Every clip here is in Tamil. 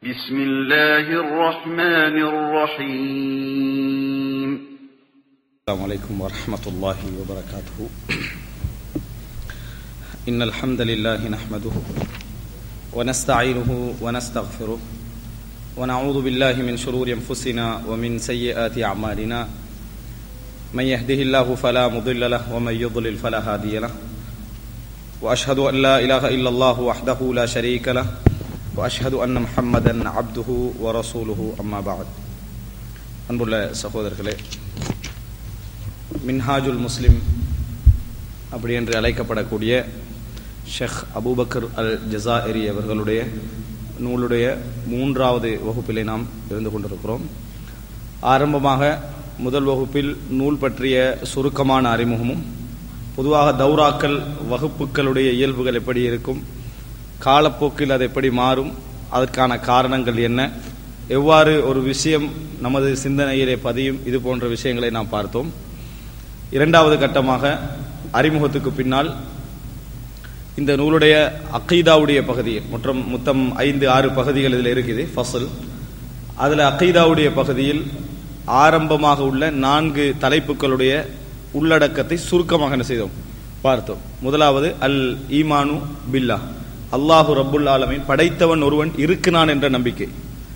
بسم الله الرحمن الرحيم السلام عليكم ورحمة الله وبركاته إن الحمد لله نحمده ونستعينه ونستغفره ونعوذ بالله من شرور أنفسنا ومن سيئات أعمالنا من يهده الله فلا مضل له ومن يضلل فلا هادي له وأشهد أن لا إله إلا الله وحده لا شريك له وأشهد أن محمدا عبده ورسوله أما بعد அன்புள்ள சகோதரர்களே மின்ஹாஜுல் முஸ்லிம் அப்படி என்று அழைக்கப்படக்கூடிய ஷெக் அபூபக்கர் அல் ஜசாஎரி அவர்களுடைய நூலுடைய மூன்றாவது வகுப்பிலே நாம் இருந்து கொண்டிருக்கிறோம் ஆரம்பமாக முதல் வகுப்பில் நூல் பற்றிய சுருக்கமான அறிமுகமும் பொதுவாக தௌராக்கள் வகுப்புகளுடைய இயல்புகள் எப்படி இருக்கும் காலப்போக்கில் அது எப்படி மாறும் அதற்கான காரணங்கள் என்ன எவ்வாறு ஒரு விஷயம் நமது சிந்தனையிலே பதியும் இது போன்ற விஷயங்களை நாம் பார்த்தோம் இரண்டாவது கட்டமாக அறிமுகத்துக்கு பின்னால் இந்த நூலுடைய அக்கீதாவுடைய பகுதி மற்றும் மொத்தம் ஐந்து ஆறு பகுதிகள் இதில் இருக்குது ஃபசல் அதில் அக்கீதாவுடைய பகுதியில் ஆரம்பமாக உள்ள நான்கு தலைப்புகளுடைய உள்ளடக்கத்தை சுருக்கமாக என்ன செய்தோம் பார்த்தோம் முதலாவது அல் ஈமானு பில்லா அல்லாஹு ரப்புல் ஆலமீன் படைத்தவன் ஒருவன் இருக்கிறான் என்ற நம்பிக்கை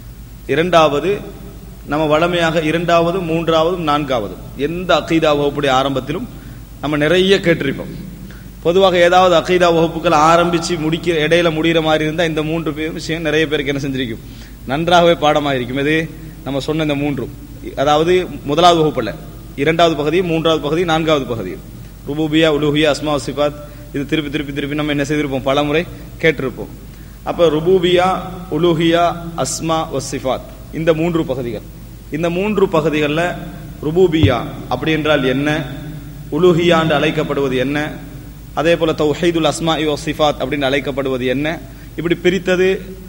இரண்டாவது நம்ம வளமையாக இரண்டாவது மூன்றாவது நான்காவது எந்த அக்கீதா வகுப்புடைய ஆரம்பத்திலும் நம்ம நிறைய கேட்டிருப்போம் பொதுவாக ஏதாவது அக்கீதா வகுப்புகள் ஆரம்பிச்சு முடிக்கிற இடையில முடிகிற மாதிரி இருந்தால் இந்த மூன்று பேர் விஷயம் நிறைய பேருக்கு என்ன செஞ்சிருக்கும் நன்றாகவே பாடமாக இருக்கும் இது நம்ம சொன்ன இந்த மூன்றும் அதாவது முதலாவது வகுப்புல இரண்டாவது பகுதி மூன்றாவது பகுதி நான்காவது பகுதி ருபூபியா உலுஹியா அஸ்மா சிபாத் இது திருப்பி திருப்பி திருப்பி நம்ம என்ன செய்திருப்போம் பல முறை கேட்டிருப்போம் அப்ப ருபூபியா உலுஹியா அஸ்மா வசிஃபாத் இந்த மூன்று பகுதிகள் இந்த மூன்று பகுதிகளில் ருபூபியா அப்படி என்றால் என்ன உலுஹியா என்று அழைக்கப்படுவது என்ன அதே போல தௌஹீதுல் அஸ்மா சிஃபாத் அப்படின்னு அழைக்கப்படுவது என்ன இப்படி பிரித்தது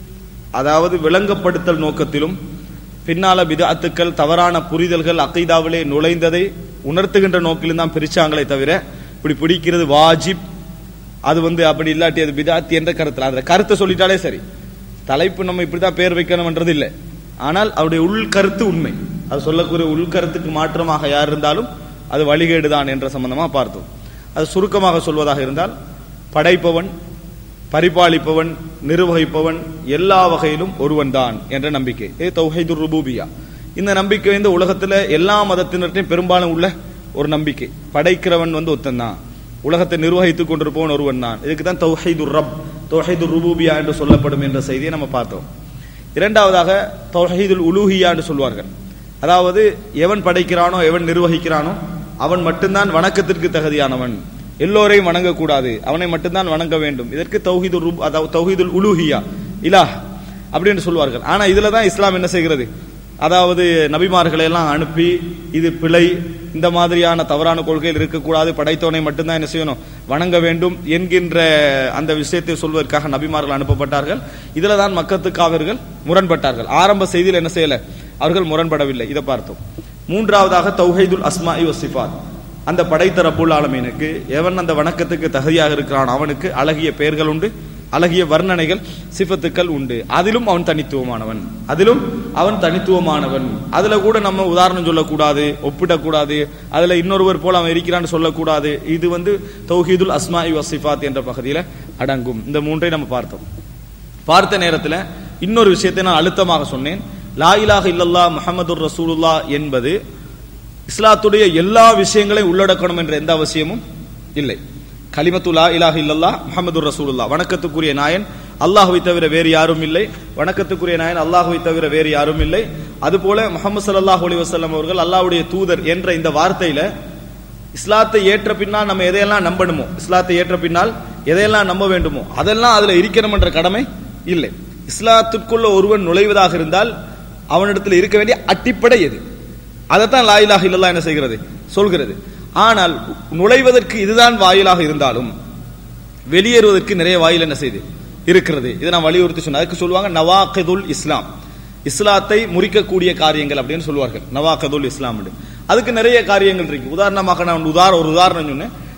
அதாவது விளங்கப்படுத்தல் நோக்கத்திலும் பின்னால பிதாத்துக்கள் தவறான புரிதல்கள் அகைதாவிலே நுழைந்ததை உணர்த்துகின்ற நோக்கிலும் தான் பிரிச்சாங்களே தவிர இப்படி பிடிக்கிறது வாஜிப் அது வந்து அப்படி இல்லாட்டி அது பிதாத்தி என்ற கருத்தில் அந்த கருத்தை சொல்லிட்டாலே சரி தலைப்பு நம்ம இப்படிதான் பேர் வைக்கணும்ன்றது இல்லை ஆனால் அவருடைய உள் கருத்து உண்மை அது சொல்லக்கூடிய உள்கருத்துக்கு மாற்றமாக யார் இருந்தாலும் அது வழிகேடுதான் என்ற சம்பந்தமா பார்த்தோம் அது சுருக்கமாக சொல்வதாக இருந்தால் படைப்பவன் பரிபாலிப்பவன் நிர்வகிப்பவன் எல்லா வகையிலும் ஒருவன் தான் என்ற நம்பிக்கை இது தௌஹைதுர் ருபூபியா இந்த நம்பிக்கை வந்து உலகத்துல எல்லா மதத்தினர்கிட்டையும் பெரும்பாலும் உள்ள ஒரு நம்பிக்கை படைக்கிறவன் வந்து ஒத்தன் தான் உலகத்தை நிர்வகித்துக் கொண்டிருப்பவன் ஒருவன் தான் இதுக்கு தான் தௌஹைதுர் ரப் தௌஹைதுர் ருபூபியா என்று சொல்லப்படும் என்ற செய்தியை நம்ம பார்த்தோம் இரண்டாவதாக தௌஹீதுல் உலூஹியா என்று சொல்வார்கள் அதாவது எவன் படைக்கிறானோ எவன் நிர்வகிக்கிறானோ அவன் மட்டும்தான் வணக்கத்திற்கு தகுதியானவன் எல்லோரையும் வணங்கக்கூடாது அவனை மட்டும்தான் வணங்க வேண்டும் இதற்கு தௌஹீதுல் ரூப் அதாவது தௌஹீதுல் உலூஹியா இலாஹ் அப்படின்னு சொல்வார்கள் ஆனா இதுல தான் இஸ்லாம் என்ன செய்கிறது அதாவது நபிமார்களை எல்லாம் அனுப்பி இது பிழை இந்த மாதிரியான தவறான கொள்கையில் இருக்கக்கூடாது படைத்தவனை மட்டும்தான் என்ன செய்யணும் வணங்க வேண்டும் என்கின்ற அந்த விஷயத்தை சொல்வதற்காக நபிமார்கள் அனுப்பப்பட்டார்கள் இதுல தான் மக்கத்துக்கு அவர்கள் முரண்பட்டார்கள் ஆரம்ப செய்தியில் என்ன செய்யல அவர்கள் முரண்படவில்லை இதை பார்த்தோம் மூன்றாவதாக தௌஹைதுல் அஸ்மா சிஃபாத் அந்த படைத்த ரப்புல் ஆலமீனுக்கு எவன் அந்த வணக்கத்துக்கு தகுதியாக இருக்கிறான் அவனுக்கு அழகிய பெயர்கள் உண்டு அழகிய வர்ணனைகள் சிபத்துக்கள் உண்டு அதிலும் அவன் தனித்துவமானவன் அதிலும் அவன் தனித்துவமானவன் அதுல கூட நம்ம உதாரணம் சொல்லக்கூடாது ஒப்பிடக்கூடாது அதுல இன்னொருவர் போல அவன் இருக்கிறான்னு சொல்லக்கூடாது இது வந்து தௌஹீதுல் அஸ்மா வசிஃபாத் என்ற பகுதியில அடங்கும் இந்த மூன்றை நம்ம பார்த்தோம் பார்த்த நேரத்தில் இன்னொரு விஷயத்தை நான் அழுத்தமாக சொன்னேன் லாயிலாக இல்லல்லா முகமது ரசூலுல்லா என்பது இஸ்லாத்துடைய எல்லா விஷயங்களையும் உள்ளடக்கணும் என்ற எந்த அவசியமும் இல்லை கலிமத்து லா இலாஹ இல்லல்லா முகமது ரசூலுல்லா வணக்கத்துக்குரிய நாயன் அல்லாஹுவை தவிர வேறு யாரும் இல்லை வணக்கத்துக்குரிய நாயன் அல்லாஹுவை தவிர வேறு யாரும் இல்லை அதுபோல முகமது சல்லாஹ் அலி வசல்லம் அவர்கள் அல்லாஹ்வுடைய தூதர் என்ற இந்த வார்த்தையில இஸ்லாத்தை ஏற்ற பின்னால் நம்ம எதையெல்லாம் நம்பணுமோ இஸ்லாத்தை ஏற்ற பின்னால் எதையெல்லாம் நம்ப வேண்டுமோ அதெல்லாம் அதுல இருக்கணும் என்ற கடமை இல்லை இஸ்லாத்திற்குள்ள ஒருவன் நுழைவதாக இருந்தால் அவனிடத்தில் இருக்க வேண்டிய அடிப்படை எது அதைத்தான் லாயிலாக இல்லல்லா என்ன செய்கிறது சொல்கிறது ஆனால் நுழைவதற்கு இதுதான் வாயிலாக இருந்தாலும் வெளியேறுவதற்கு நிறைய வாயில் என்ன செய்து இருக்கிறது இதை நான் வலியுறுத்தி சொன்ன அதுக்கு சொல்லுவாங்க நவாக்கதுல் இஸ்லாம் இஸ்லாத்தை முறிக்கக்கூடிய காரியங்கள் அப்படின்னு சொல்லுவார்கள் நவாக்கதுல் இஸ்லாம் அதுக்கு நிறைய காரியங்கள் இருக்கு உதாரணமாக நான் உதார ஒரு உதாரணம் சொன்னேன்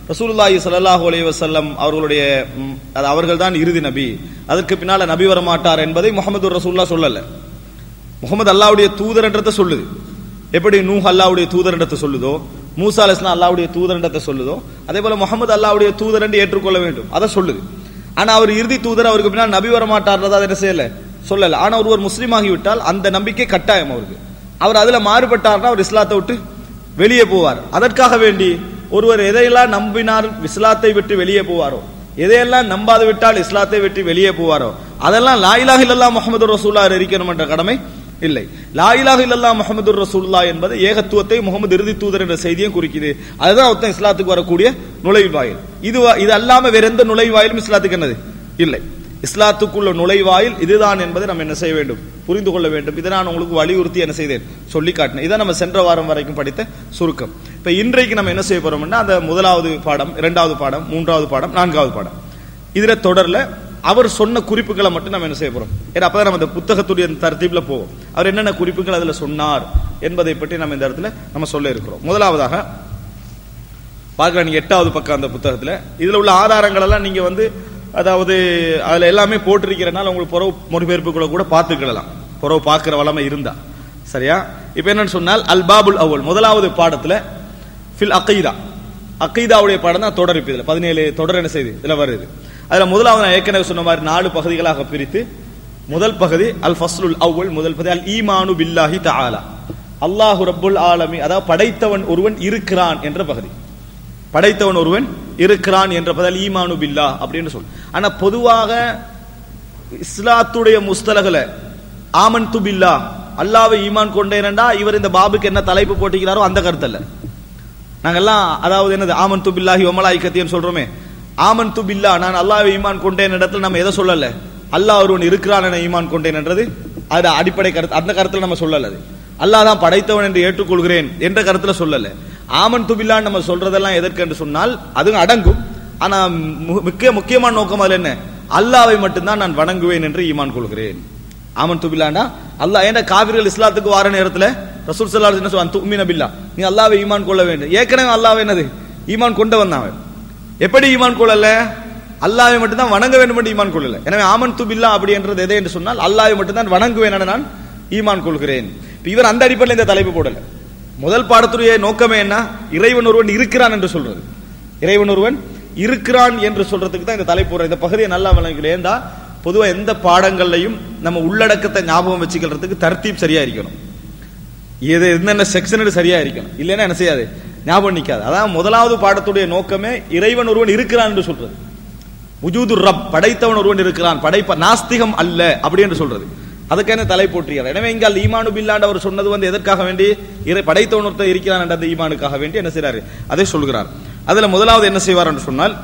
ரசூலுல்லாஹி ஸல்லல்லாஹு அலைஹி வஸல்லம் அவர்களுடைய ம், அது அவர்கள்தான் இறுதி நபி அதற்கு பின்னால நபி வர மாட்டார் என்பதை முகமது ரசூலுல்லாஹ் சொல்லல முகமது அல்லாஹ்வுடைய தூதர்ன்றத சொல்லுது எப்படி நூஹ் அல்லாஹ்வுடைய தூதர்ன்றத சொல்லுதோ மூசா அலைஹிஸ்ஸலாம் அல்லாஹ்வுடைய தூதர்ன்றத சொல்லுதோ அதே போல முகமது அல்லாஹ்வுடைய தூதர் என்று ஏற்றுக்கொள்ள வேண்டும் அதை சொல்லுது ஆனா அவர் இறுதி தூதர் அவருக்கு பின்னால் நபி வர மாட்டார்ன்றத அதை என்ன செய்யல சொல்லல ஆனா ஒருவர் முஸ்லீம் ஆகிவிட்டால் அந்த நம்பிக்கை கட்டாயம் அவருக்கு அவர் அதுல மாறுபட்டார்னா அவர் இஸ்லாத்தை விட்டு வெளியே போவார் அதற்காக வேண்டி ஒருவர் எதையெல்லாம் நம்பினார் இஸ்லாத்தை விட்டு வெளியே போவாரோ எதையெல்லாம் நம்பாது விட்டால் இஸ்லாத்தை விட்டு வெளியே போவாரோ அதெல்லாம் லாயிலாக இல்லல்லா முகமது ரசூல்லா இருக்கணும் என்ற கடமை இல்லை லாயிலாக இல்லல்லா முகமது ரசூல்லா என்பது ஏகத்துவத்தை முகமது இறுதி தூதர் என்ற செய்தியும் குறிக்குது அதுதான் ஒருத்தன் இஸ்லாத்துக்கு வரக்கூடிய நுழைவாயில் இது வ- இது அல்லாம வேற எந்த நுழைவாயிலும் இஸ்லாத்துக்கு என்னது இல்லை இஸ்லாத்துக்குள்ள நுழைவாயில் இதுதான் என்பதை நம்ம என்ன செய்ய வேண்டும் புரிந்து கொள்ள வேண்டும் இதை நான் உங்களுக்கு வலியுறுத்தி என்ன செய்தேன் சொல்லி காட்டினேன் இதை நம்ம சென்ற வாரம் வரைக்கும் படித்த சுருக்கம் இப்ப இன்றைக்கு நம்ம என்ன செய்ய போறோம்னா அந்த முதலாவது பாடம் இரண்டாவது பாடம் மூன்றாவது பாடம் நான்காவது பாடம் இதுல தொடர்ல அவர் சொன்ன குறிப்புகளை மட்டும் நம்ம என்ன செய்ய போறோம் ஏன்னா அப்பதான் நம்ம இந்த புத்தகத்துடைய தரத்தீப்ல போவோம் அவர் என்னென்ன குறிப்புகள் அதுல சொன்னார் என்பதை பற்றி நம்ம இந்த இடத்துல நம்ம சொல்ல இருக்கிறோம் முதலாவதாக பார்க்கலாம் நீங்க எட்டாவது பக்கம் அந்த புத்தகத்துல இதுல உள்ள ஆதாரங்கள் எல்லாம் நீங்க வந்து அதாவது அதுல எல்லாமே போட்டிருக்கிறனால உங்களுக்கு புறவு மொழிபெயர்ப்புகளை கூட பார்த்துக்கலாம் புறவு பார்க்கிற வளமை இருந்தா சரியா இப்ப என்னன்னு சொன்னால் அல் பாபுல் அவ்வல் முதலாவது பாடத்துல ஃபில் அகைதா அகைதாவுடைய பாடம் தான் தொடர் இப்ப இதுல பதினேழு தொடர் என்ன செய்யுது இதுல வருது அதுல முதலாவது நான் ஏற்கனவே சொன்ன மாதிரி நாலு பகுதிகளாக பிரித்து முதல் பகுதி அல் ஃபஸ்லுல் அவ்வல் முதல் பகுதி அல் ஈமானு பில்லாஹி தஆலா அல்லாஹு ரப்புல் ஆலமி அதாவது படைத்தவன் ஒருவன் இருக்கிறான் என்ற பகுதி படைத்தவன் ஒருவன் இருக்கிறான் என்ற பதல் ஈமானு பில்லா அப்படின்னு சொல் ஆனா பொதுவாக இஸ்லாத்துடைய முஸ்தலகல ஆமன் து பில்லா அல்லாவை ஈமான் கொண்டேனண்டா இவர் இந்த பாபுக்கு என்ன தலைப்பு போட்டிக்கிறாரோ அந்த கருத்து அல்ல நாங்கெல்லாம் அதாவது என்னது ஆமன் து பில்லாஹி ஒமலாய்கத்தியன்னு சொல்றோமே ஆமன் து பில்லா நான் அல்லாவை ஈமான் கொண்டேன் இடத்துல நம்ம எதை சொல்லல அல்லாஹ் ஒருவன் இருக்கிறான் என ஈமான் கொண்டேன் என்றது அது அடிப்படை கருத்து அந்த கருத்துல நம்ம சொல்லல அது அல்லாஹ் தான் படைத்தவன் என்று ஏற்றுக்கொள்கிறேன் என்ற கருத்துல சொல்லல ஆமன் துபில்லான்னு நம்ம சொல்றதெல்லாம் எதற்கு என்று சொன்னால் அதுவும் அடங்கும் ஆனா மு- முக்கிய முக்கியமான நோக்கம் அதுல என்ன அல்லாவை மட்டும்தான் நான் வணங்குவேன் என்று ஈமான் கொள்கிறேன் ஆமன் துபில்லாண்டா அல்லாஹ் ஏன்னா காவிர்கள் இஸ்லாத்துக்கு வார நேரத்துல ரசூல் ஸல்லல்லாஹு என்ன சொல்லுவான் துமின பில்லா நீ அல்லாவை ஈமான் கொள்ள வேண்டும் ஏற்கனவே அல்லாஹ் என்னது ஈமான் கொண்டு வந்தான் அவன் எப்படி ஈமான் கொள்ளல அல்லாஹ்வை மட்டும்தான் வணங்க வேண்டும் என்று ஈமான் கொள்ளல எனவே ஆமன் துபில்லா அப்படி என்றது எதை என்று சொன்னால் அல்லாஹ்வை மட்டும்தான் வணங்குவேன் என நான் ஈமான் கொள்கிறேன் இப்ப இவர் அந்த அடிப்படையில் இந்த தலைப்பு போடல முதல் பாடத்துடைய நோக்கமே என்ன இறைவன் ஒருவன் இருக்கிறான் என்று சொல்றது இறைவன் ஒருவன் இருக்கிறான் என்று சொல்றதுக்கு தான் இந்த தலைப்பு போடுற இந்த பகுதியை நல்லா விளங்குகிறேன் ஏன்டா பொதுவா எந்த பாடங்கள்லையும் நம்ம உள்ளடக்கத்தை ஞாபகம் வச்சுக்கிறதுக்கு தர்த்தீப் சரியா இருக்கணும் இது என்னென்ன செக்ஷன் சரியா இருக்கணும் இல்லைன்னா என்ன செய்யாது ஞாபகம் நிக்காது அதான் முதலாவது பாடத்துடைய நோக்கமே இறைவன் ஒருவன் இருக்கிறான் என்று சொல்றது உஜூது ரப் படைத்தவன் ஒருவன் இருக்கிறான் படைப்ப நாஸ்திகம் அல்ல அப்படி என்று சொல்றது அதுக்கான தலை போற்றியார் எனவே இங்க அல் ஈமானு பில்லாண்டு அவர் சொன்னது வந்து எதற்காக வேண்டி இறை படைத்தவன் ஒருத்தர் இருக்கிறான் என்ற அந்த ஈமானுக்காக வேண்டி என்ன செய்றாரு அதை சொல்கிறார் அதுல முதலாவது என்ன செய்வார் என்று சொன்னால்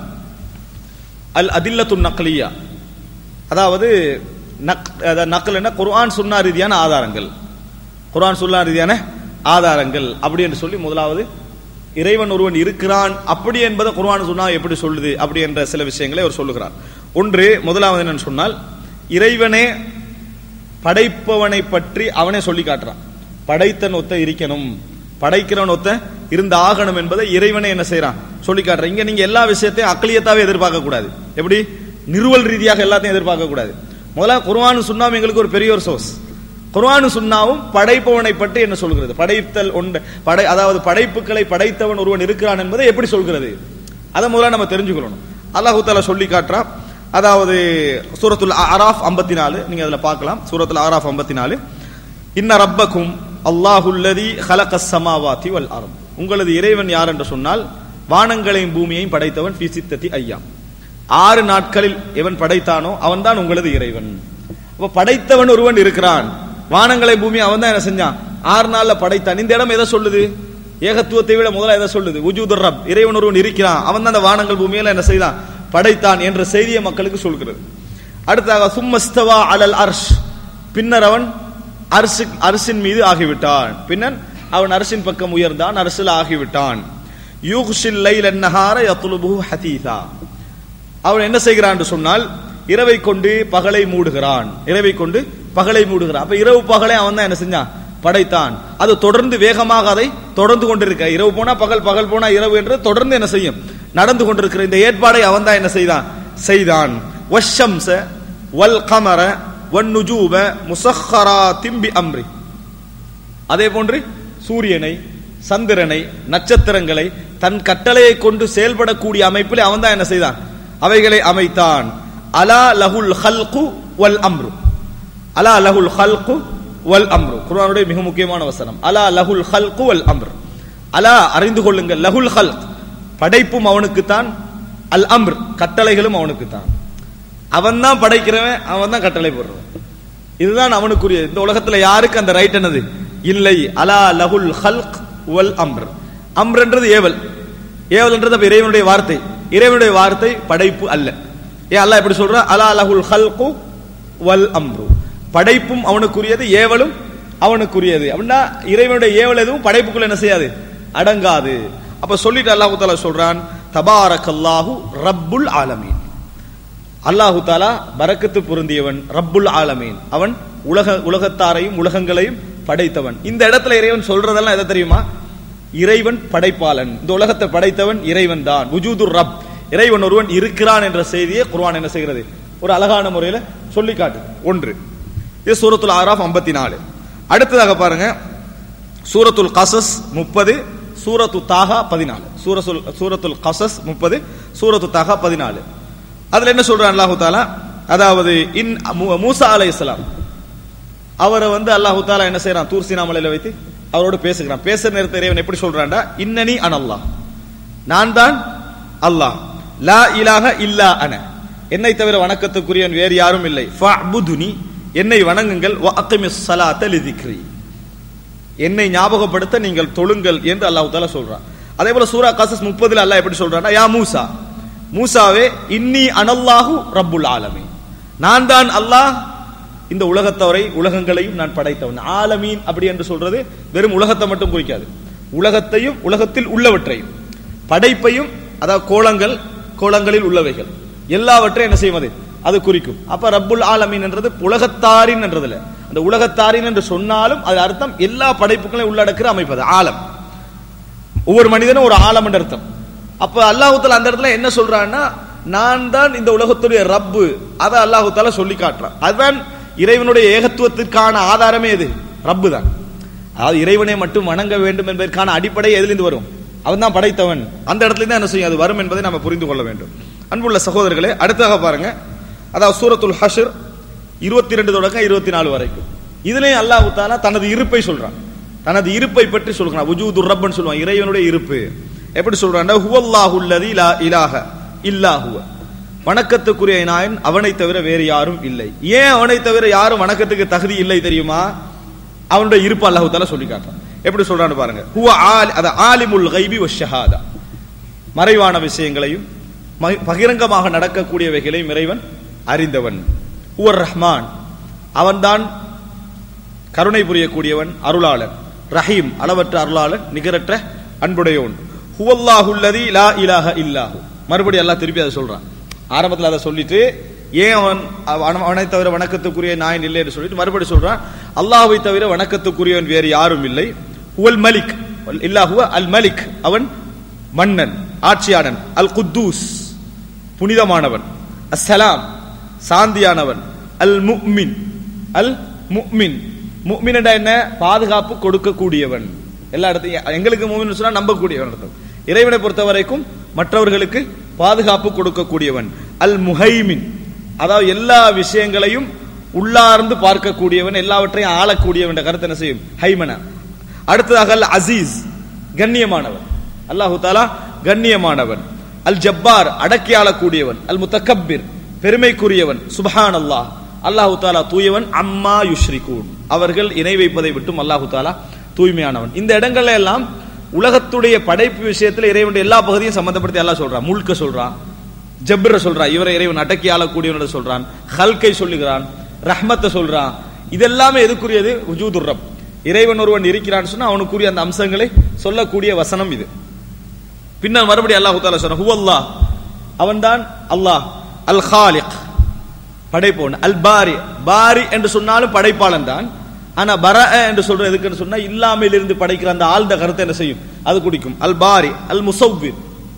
அல் அதில்லத்து நக்லியா அதாவது நக் அதாவது நக்கல் என்ன குர்ஆன் சுன்னா ரீதியான ஆதாரங்கள் குர்ஆன் சுன்னா ரீதியான ஆதாரங்கள் அப்படி என்று சொல்லி முதலாவது இறைவன் ஒருவன் இருக்கிறான் அப்படி என்பதை குர்ஆன் சுன்னா எப்படி சொல்லுது அப்படி என்ற சில விஷயங்களை அவர் சொல்லுகிறார் ஒன்று முதலாவது என்னன்னு சொன்னால் இறைவனே படைப்பவனை பற்றி அவனே சொல்லி காட்டுறான் படைத்தன் ஒத்த இருக்கணும் படைக்கிறவன் ஒத்த இருந்த ஆகணும் என்பதை இறைவனே என்ன செய்யறான் சொல்லி காட்டுறான் இங்க நீங்க எல்லா விஷயத்தையும் அக்லியத்தாவே எதிர்பார்க்க கூடாது எப்படி நிறுவல் ரீதியாக எல்லாத்தையும் எதிர்பார்க்க கூடாது முதல்ல குர்ஆன் சுன்னாவும் எங்களுக்கு ஒரு பெரிய ஒரு சோர்ஸ் குர்ஆன் சுன்னாவும் படைப்பவனை பற்றி என்ன சொல்கிறது படைத்தல் ஒன்று படை அதாவது படைப்புகளை படைத்தவன் ஒருவன் இருக்கிறான் என்பதை எப்படி சொல்கிறது அதை முதல்ல நம்ம தெரிஞ்சுக்கணும் அல்லாஹு தாலா சொல்லி காட்டுறான் அதாவது சூரத்துல் அராஃப் 54 நாலு நீங்க அதுல பார்க்கலாம் சூரத்துல் அராஃப் 54 நாலு இன்ன ரப்பக்கும் அல்லாஹுல்லதி ஹலக சமாவாதி வல் அரம் உங்களது இறைவன் யார் என்று சொன்னால் வானங்களையும் பூமியையும் படைத்தவன் ஃபி சித்தத்தி ஐயா ஆறு நாட்களில் எவன் படைத்தானோ அவன்தான் உங்களது இறைவன் அப்ப படைத்தவன் ஒருவன் இருக்கிறான் வானங்களை பூமி அவன் தான் என்ன செஞ்சான் ஆறு நாள்ல படைத்தான் இந்த இடம் எதை சொல்லுது ஏகத்துவத்தை விட முதல்ல எதை சொல்லுது உஜூதுர் ரப் இறைவன் ஒருவன் இருக்கிறான் அவன் தான் அந்த வானங்கள் பூமியில என்ன செய்தான் படைத்தான் என்ற செய்தியை மக்களுக்கு சொல்கிறது அடுத்ததாக சும்மஸ்தவா அலல் அர்ஷ் பின்னர் அவன் அரிசி அரசின் மீது ஆகிவிட்டான் பின்னர் அவன் அரசின் பக்கம் உயர்ந்தான் அரசில் ஆகிவிட்டான் யூஹ்ஷில் லைல் நஹார யத்லுபுஹு ஹதீதா அவன் என்ன செய்கிறான் என்று சொன்னால் இரவை கொண்டு பகலை மூடுகிறான் இரவை கொண்டு பகலை மூடுகிறான் அப்ப இரவு பகலை அவன் தான் என்ன செஞ்சான் படைத்தான் அது தொடர்ந்து வேகமாக அதை தொடர்ந்து கொண்டிருக்க இரவு போனா பகல் பகல் போனா இரவு என்று தொடர்ந்து என்ன செய்யும் நடந்து கொண்டிருக்கிற இந்த ஏற்பாடை அவன் தான் என்ன செய்தான் செய்தான் வஷம்ச வல் கமர வன் நுஜூப முசஹரா திம்பி அம்ரி அதே போன்று சூரியனை சந்திரனை நட்சத்திரங்களை தன் கட்டளையை கொண்டு செயல்படக்கூடிய அமைப்பில் அவன் தான் என்ன செய்தான் அவைகளை அமைத்தான் அலா லஹுல் ஹல்கு வல் அம்ரு அலா லஹுல் ஹல்கு வல் அம்ரு குர்ஆனுடைய மிக முக்கியமான வசனம் அலா லஹுல் ஹல்கு வல் அம்ர் அலா அறிந்து கொள்ளுங்கள் லஹுல் ஹல்க் படைப்பும் அவனுக்குத்தான் அல் அம்ர் கட்டளைகளும் அவனுக்குத்தான் அவன் தான் படைக்கிறவன் அவன் தான் கட்டளை போடுறவன் இதுதான் அவனுக்குரிய இந்த உலகத்துல யாருக்கு அந்த ரைட் என்னது இல்லை அலா லஹுல் ஹல்க் வல் அம்ர் அம்ரன்றது ஏவல் ஏவல்ன்றது அப்ப இறைவனுடைய வார்த்தை இறைவனுடைய வார்த்தை படைப்பு அல்ல ஏன் அல்லாஹ் எப்படி சொல்ற அலா லஹுல் ஹல்கு வல் அம்ரு படைப்பும் அவனுக்குரியது ஏவலும் அவனுக்குரியது அப்படின்னா இறைவனுடைய ஏவல் எதுவும் படைப்புக்குள்ள என்ன செய்யாது அடங்காது அப்ப சொல்லிட்டு அல்லாஹு தாலா சொல்றான் தபாரக்கல்லாஹு ரப்புல் ஆலமீன் அல்லாஹு தாலா பரக்கத்து பொருந்தியவன் ரப்புல் ஆலமீன் அவன் உலக உலகத்தாரையும் உலகங்களையும் படைத்தவன் இந்த இடத்துல இறைவன் சொல்றதெல்லாம் எதை தெரியுமா இறைவன் படைப்பாளன் இந்த உலகத்தை படைத்தவன் இறைவன் தான் உஜூதுர் ரப் இறைவன் ஒருவன் இருக்கிறான் என்ற செய்தியை குர்ஆன் என்ன செய்கிறது ஒரு அழகான முறையில சொல்லி காட்டு ஒன்று இது சூரத்துல் ஆராஃப் ஐம்பத்தி நாலு அடுத்ததாக பாருங்க சூரத்துல் கசஸ் முப்பது சூரத்து தாகா பதினாலு சூரசுல் சூரத்துல் கசஸ் முப்பது சூரத்து தாகா பதினாலு அதுல என்ன சொல்றான் அல்லாஹு தாலா அதாவது இன் மூ- மூசா அலைஹிஸ்ஸலாம் அவரை வந்து அல்லாஹு தாலா என்ன செய்யறான் தூர் சீனா மலையில வைத்து அவரோடு பேசுகிறான் பேசுற நேரத்தை இறைவன் எப்படி சொல்றான்டா இன்னனி அன் அல்லாஹ் நான் தான் அல்லாஹ் லா இலாஹ இல்லா அன என்னை தவிர வணக்கத்துக்குரியவன் வேறு யாரும் இல்லை ஃபஅபுதுனி என்னை வணங்குங்கள் வ அக்கிமிஸ் ஸலாத்த லிதிக்ரி என்னை ஞாபகப்படுத்த நீங்கள் தொழுங்கள் என்று அல்லாஹ் தாலா சொல்றான் அதே போல சூரா காசஸ் முப்பதுல அல்லாஹ் எப்படி சொல்றான்னா யா மூசா மூசாவே இன்னி அனல்லாஹு ரப்புல் ஆலமீன் நான் தான் அல்லாஹ் இந்த உலகத்தவரை உலகங்களையும் நான் படைத்தவன் ஆலமீன் அப்படி என்று சொல்றது வெறும் உலகத்தை மட்டும் குறிக்காது உலகத்தையும் உலகத்தில் உள்ளவற்றையும் படைப்பையும் அதாவது கோலங்கள் கோலங்களில் உள்ளவைகள் எல்லாவற்றையும் என்ன செய்வது அது குறிக்கும் அப்ப ரப்புல் ஆலமீன் என்றது உலகத்தாரின் என்றதுல அந்த உலகத்தாரின் என்று சொன்னாலும் அது அர்த்தம் எல்லா படைப்புகளையும் உள்ளடக்கிற அமைப்பது ஆலம் ஒவ்வொரு மனிதனும் ஒரு ஆலம் என்ற அர்த்தம் அப்ப அல்லாஹுத்தால அந்த இடத்துல என்ன சொல்றான்னா நான் தான் இந்த உலகத்துடைய ரப்பு அதை அல்லாஹுத்தால சொல்லி காட்டுறான் அதுதான் இறைவனுடைய ஏகத்துவத்திற்கான ஆதாரமே எது ரப்பு தான் அதாவது இறைவனை மட்டும் வணங்க வேண்டும் என்பதற்கான அடிப்படை எதிலிருந்து வரும் அவன் தான் படைத்தவன் அந்த இடத்துல தான் என்ன செய்யும் அது வரும் என்பதை நம்ம புரிந்து கொள்ள வேண்டும் அன்புள்ள சகோதரர்களே அடுத்தாக பாருங்க அதாவது சூரத்துல் ஹஷர் இருபத்தி ரெண்டு தொடக்கம் இருபத்தி நாலு வரைக்கும் இதுலயும் அல்லாஹ் தாலா தனது இருப்பை சொல்றான் தனது இருப்பை பற்றி சொல்றான் உஜூது ரப்பன் சொல்லுவான் இறைவனுடைய இருப்பு எப்படி சொல்றான் ஹுவல்லாஹுல்லதி லா இலாஹ இல்லா ஹுவ வணக்கத்துக்குரிய நாயன் அவனை தவிர வேறு யாரும் இல்லை ஏன் அவனை தவிர யாரும் வணக்கத்துக்கு தகுதி இல்லை தெரியுமா அவனுடைய இருப்பு அல்லாஹு தாலா சொல்லி காட்டுறான் எப்படி சொல்றான்னு பாருங்க ஹுவ ஆலி அத ஆலிமுல் கைபி வஷஹாதா மறைவான விஷயங்களையும் மகி- பகிரங்கமாக நடக்கக்கூடியவைகளையும் இறைவன் அறிந்தவன் உவர் ரஹ்மான் அவன்தான் கருணை புரியக்கூடியவன் அருளாளன் ரஹீம் அளவற்ற அருளாளன் நிகரற்ற அன்புடையவன் ஹுவல்லாஹுல்லதி லா இலாஹ இல்லாஹு மறுபடி அல்லாஹ் திருப்பி அதை சொல்றான் ஆரம்பத்தில் அதை சொல்லிட்டு ஏன் அவன் அவன் அவனை தவிர வணக்கத்துக்குரிய நாயன் இல்லை என்று சொல்லிட்டு மறுபடி சொல்றான் அல்லாஹ்வை தவிர வணக்கத்துக்குரியவன் வேறு யாரும் இல்லை ஹுவல் மலிக் இல்லாஹுவ அல் மலிக் அவன் மன்னன் ஆட்சியாளன் அல் குத்தூஸ் புனிதமானவன் அஸ்ஸலாம் சாந்தியானவன் அல் முக்மின் அல் முக்மின் முக்மின் என்றா என்ன பாதுகாப்பு கொடுக்கக்கூடியவன் எல்லா இடத்தையும் எங்களுக்கு மூமின் சொன்னா நம்பக்கூடியவன் அர்த்தம் இறைவனை பொறுத்த வரைக்கும் மற்றவர்களுக்கு பாதுகாப்பு கொடுக்கக்கூடியவன் அல் முஹைமின் அதாவது எல்லா விஷயங்களையும் உள்ளார்ந்து பார்க்கக்கூடியவன் எல்லாவற்றையும் ஆளக்கூடியவன் என்ற கருத்து என்ன செய்யும் ஹைமன அடுத்ததாக அல் அசீஸ் கண்ணியமானவன் அல்லாஹு தாலா கண்ணியமானவன் அல் ஜப்பார் அடக்கி ஆளக்கூடியவன் அல் முத்தக்கப்பிர் பெருமைக்குரியவன் சுபஹான் அல்லாஹ் அல்லாஹு தாலா தூயவன் அம்மா யுஷ்ரிகூன் அவர்கள் இணை வைப்பதை விட்டும் அல்லாஹு தாலா தூய்மையானவன் இந்த இடங்கள்ல எல்லாம் உலகத்துடைய படைப்பு விஷயத்துல இறைவனுடைய எல்லா பகுதியும் சம்பந்தப்படுத்தி அல்லாஹ் சொல்றான் முழுக்க சொல்றான் ஜப்ர சொல்றான் இவரை இறைவன் அடக்கி ஆளக்கூடியவன் சொல்றான் ஹல்கை சொல்லுகிறான் ரஹ்மத்தை சொல்றான் இதெல்லாமே எதுக்குரியது உஜூதுர் ரப் இறைவன் ஒருவன் இருக்கிறான்னு சொன்னா அவனுக்குரிய அந்த அம்சங்களை சொல்லக்கூடிய வசனம் இது பின்னர் மறுபடியும் அல்லாஹு தாலா சொன்ன ஹுவல்லாஹ் அவன்தான் அல்லாஹ் அல் ஹாலிக் படைப்பவன் அல் பாரி பாரி என்று சொன்னாலும் படைப்பாளன் தான் ஆனா பர என்று சொல்ற எதுக்குன்னு சொன்னா இல்லாமையில் இருந்து படைக்கிற அந்த ஆழ்ந்த கருத்தை என்ன செய்யும் அது குடிக்கும் அல் பாரி அல் முசவ்விர்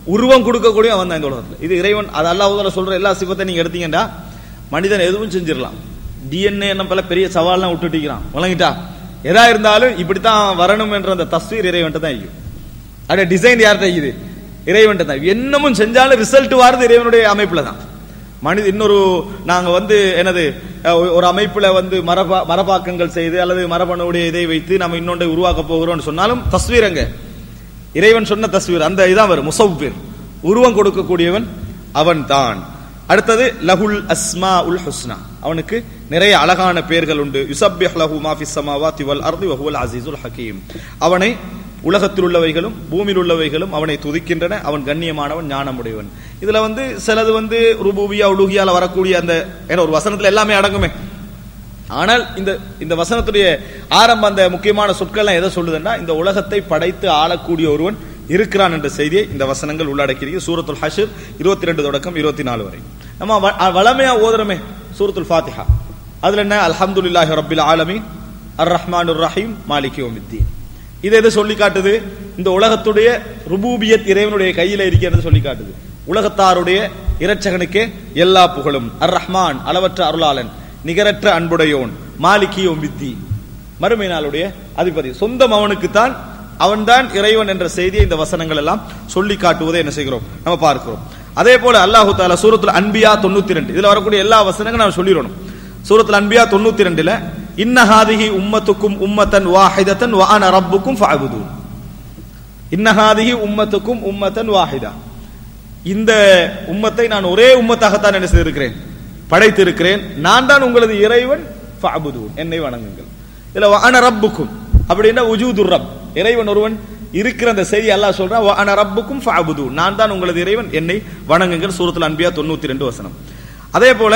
உருவம் கொடுக்கக்கூடிய அவன் தான் இந்த உலகத்துல இது இறைவன் அது அல்லாஹ் சொல்ற எல்லா சிவத்தை நீங்க எடுத்தீங்கன்னா மனிதன் எதுவும் செஞ்சிடலாம் டிஎன்ஏ என்ன பல பெரிய சவால்லாம் விட்டுட்டிக்கிறான் வழங்கிட்டா எதா இருந்தாலும் இப்படித்தான் வரணும் என்ற அந்த தஸ்வீர் இறைவன்ட்ட தான் இருக்கும் அட டிசைன் யார்கிட்ட இருக்குது இறைவன்ட்ட தான் என்னமும் செஞ்சாலும் ரிசல்ட் வாரது இறைவனுடைய அமைப்புல தான் மனித இன்னொரு நாங்க வந்து என்னது அஹ், ஒரு அமைப்புல வந்து மரபா மரபாக்கங்கள் செய்து அல்லது மரபணுடைய இதை வைத்து நம்ம இன்னொன்றை உருவாக்க போகிறோம்னு சொன்னாலும் தஸ்வீர் அங்க இறைவன் சொன்ன தஸ்வீர் அந்த இதான் வரும் முசவ்விர் உருவம் கொடுக்கக்கூடியவன் அவன் தான் அடுத்தது லஹுல் அஸ்மா உல் ஹுஸ்னா அவனுக்கு நிறைய அழகான பெயர்கள் உண்டு யுசப்பிஹ் லஹு மா ஃபிஸ் ஸமாவாத்தி வல் அர்தி வ ஹுவல் அஸீஸுல் ஹகீம் அவனை உலகத்தில் உள்ளவைகளும் பூமியில் உள்ளவைகளும் அவனை துதிக்கின்றன அவன் கண்ணியமானவன் ஞானமுடையவன் இதுல வந்து சிலது வந்து ருபூபியா உலுகியால வரக்கூடிய அந்த ஏன்னா ஒரு வசனத்துல எல்லாமே அடங்குமே ஆனால் இந்த இந்த வசனத்துடைய ஆரம்ப அந்த முக்கியமான சொற்கள்லாம் எதை சொல்லுதுன்னா இந்த உலகத்தை படைத்து ஆளக்கூடிய ஒருவன் இருக்கிறான் என்ற செய்தியை இந்த வசனங்கள் உள்ளடக்கியிருக்கு சூரத்துல் ஹஷர் இருபத்தி ரெண்டு தொடக்கம் இருபத்தி நாலு வரை நம்ம வ- அ- வளமையா ஓதுறமே சூரத்துல் ஃபாத்திஹா அதுல என்ன அல்ஹம்துலில்லாஹி ரப்பில் ஆலமீன் அர் ரஹ்மானுர் ரஹீம் மாலிகி யௌமித்தீன் இது எது சொல்லி காட்டுது இந்த உலகத்துடைய ருபூபியத் இறைவனுடைய கையில இருக்கிறது சொல்லி காட்டுது உலகத்தாருடைய இரட்சகனுக்கே எல்லா புகழும் அர் ரஹ்மான் அளவற்ற அருளாளன் நிகரற்ற அன்புடையோன் மாலிகி ஒம்பித்தி மறுமை நாளுடைய அதிபதி சொந்தம் அவனுக்குத்தான் அவன்தான் இறைவன் என்ற செய்தியை இந்த வசனங்கள் எல்லாம் சொல்லி காட்டுவதை என்ன செய்கிறோம் நம்ம பார்க்கிறோம் அதே போல அல்லாஹு தாலா சூரத்துல அன்பியா தொண்ணூத்தி ரெண்டு இதுல வரக்கூடிய எல்லா வசனங்களும் நான் சொல்லிடணும் சூரத்துல அன்பியா தொண்ணூத்தி ரெண்டுல இன்னஹாதிஹி உம்மத்துக்கும் உம்மத்தன் வாஹிதத்தன் வ அன ரப்புக்கும் ஃபஅபுதூன் இன்னஹாதிஹி உம்மத்துக்கும் உம்மத்தன் வாஹிதா இந்த உம்மத்தை நான் ஒரே உம்மத்தாகத்தான் என்ன செய்திருக்கிறேன் படைத்திருக்கிறேன் நான் தான் உங்களது இறைவன் ஃபஅபுதூன் என்னை வணங்குங்கள் இதுல வ அன ரப்புக்கும் அப்படின்னா உஜூதுர் ரப் இறைவன் ஒருவன் இருக்கிற அந்த செய்தி அல்லாஹ் சொல்றான் வ அன ரப்புக்கும் ஃபஅபுதூன் நான் தான் உங்களது இறைவன் என்னை வணங்குங்கள் சூரத்துல் அன்பியா தொண்ணூத்தி ரெண்டு வசனம் அதே போல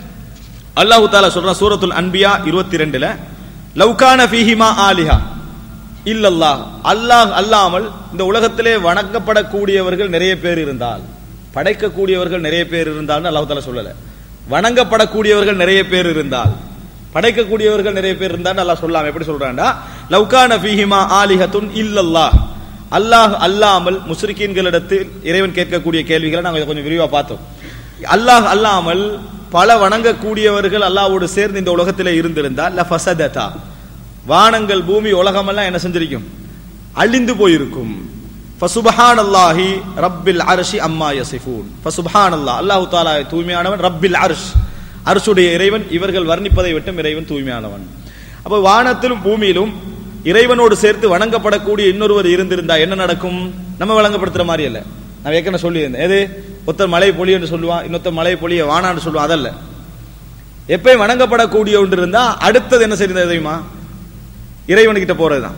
அல்லாஹு தாலா சொல்றான் சூரத்துல் அன்பியா இருபத்தி ரெண்டுல லவ்கான ஃபீஹிமா ஆலிஹா இல்லல்லாஹ் அல்லாஹ் அல்லாமல் இந்த உலகத்திலே வணங்கப்படக்கூடியவர்கள் நிறைய பேர் இருந்தால் படைக்கக்கூடியவர்கள் நிறைய பேர் இருந்தால்னு அல்லாஹ் தாலா சொல்லல வணங்கப்படக்கூடியவர்கள் நிறைய பேர் இருந்தால் படைக்கக்கூடியவர்கள் நிறைய பேர் இருந்தால் அல்லாஹ் சொல்லாம எப்படி சொல்றான்டா லவ்கான ஃபீஹிமா ஆலிஹத்துன் இல்லல்லாஹ் அல்லாஹ் அல்லாமல் முஸ்ரிக்கீன்களிடத்தில் இறைவன் கேட்கக்கூடிய கேள்விகளை நாங்க கொஞ்சம் விரிவா பார்த்தோம் அல்லாஹ் அல்லாமல் பல வணங்கக்கூடியவர்கள் அல்லாஹ்வோடு சேர்ந்து இந்த உலகத்திலே இருந்திருந்தால் லஃபசததா வானங்கள் பூமி உலகமெல்லாம் என்ன செஞ்சிருக்கும் அழிந்து போயிருக்கும் ஃபசுபஹான் அல்லாஹி ரப்பில் அர்ஷி அம்மா யசிஃபூன் ஃபசுபஹான் அல்லாஹ் அல்லாஹு தாலா தூய்மையானவன் ரப்பில் அர்ஷ் அர்ஷுடைய இறைவன் இவர்கள் வர்ணிப்பதை விட்டும் இறைவன் தூய்மையானவன் அப்ப வானத்திலும் பூமியிலும் இறைவனோடு சேர்த்து வணங்கப்படக்கூடிய இன்னொருவர் இருந்திருந்தா என்ன நடக்கும் நம்ம வழங்கப்படுத்துற மாதிரி அல்ல நான் ஏற்கனவே சொல்லியிருந்தேன் எது ஒருத்தர் மழை பொழியன்னு சொல்லுவான் இன்னொருத்தர் மழை பொழிய வானான்னு சொல்லுவான் அதல்ல எப்பயும் வணங்கப்படக்கூடிய ஒன்று இருந்தா அடுத்தது என்ன செய்யுது தெரியுமா இறைவன்கிட்ட போறதுதான்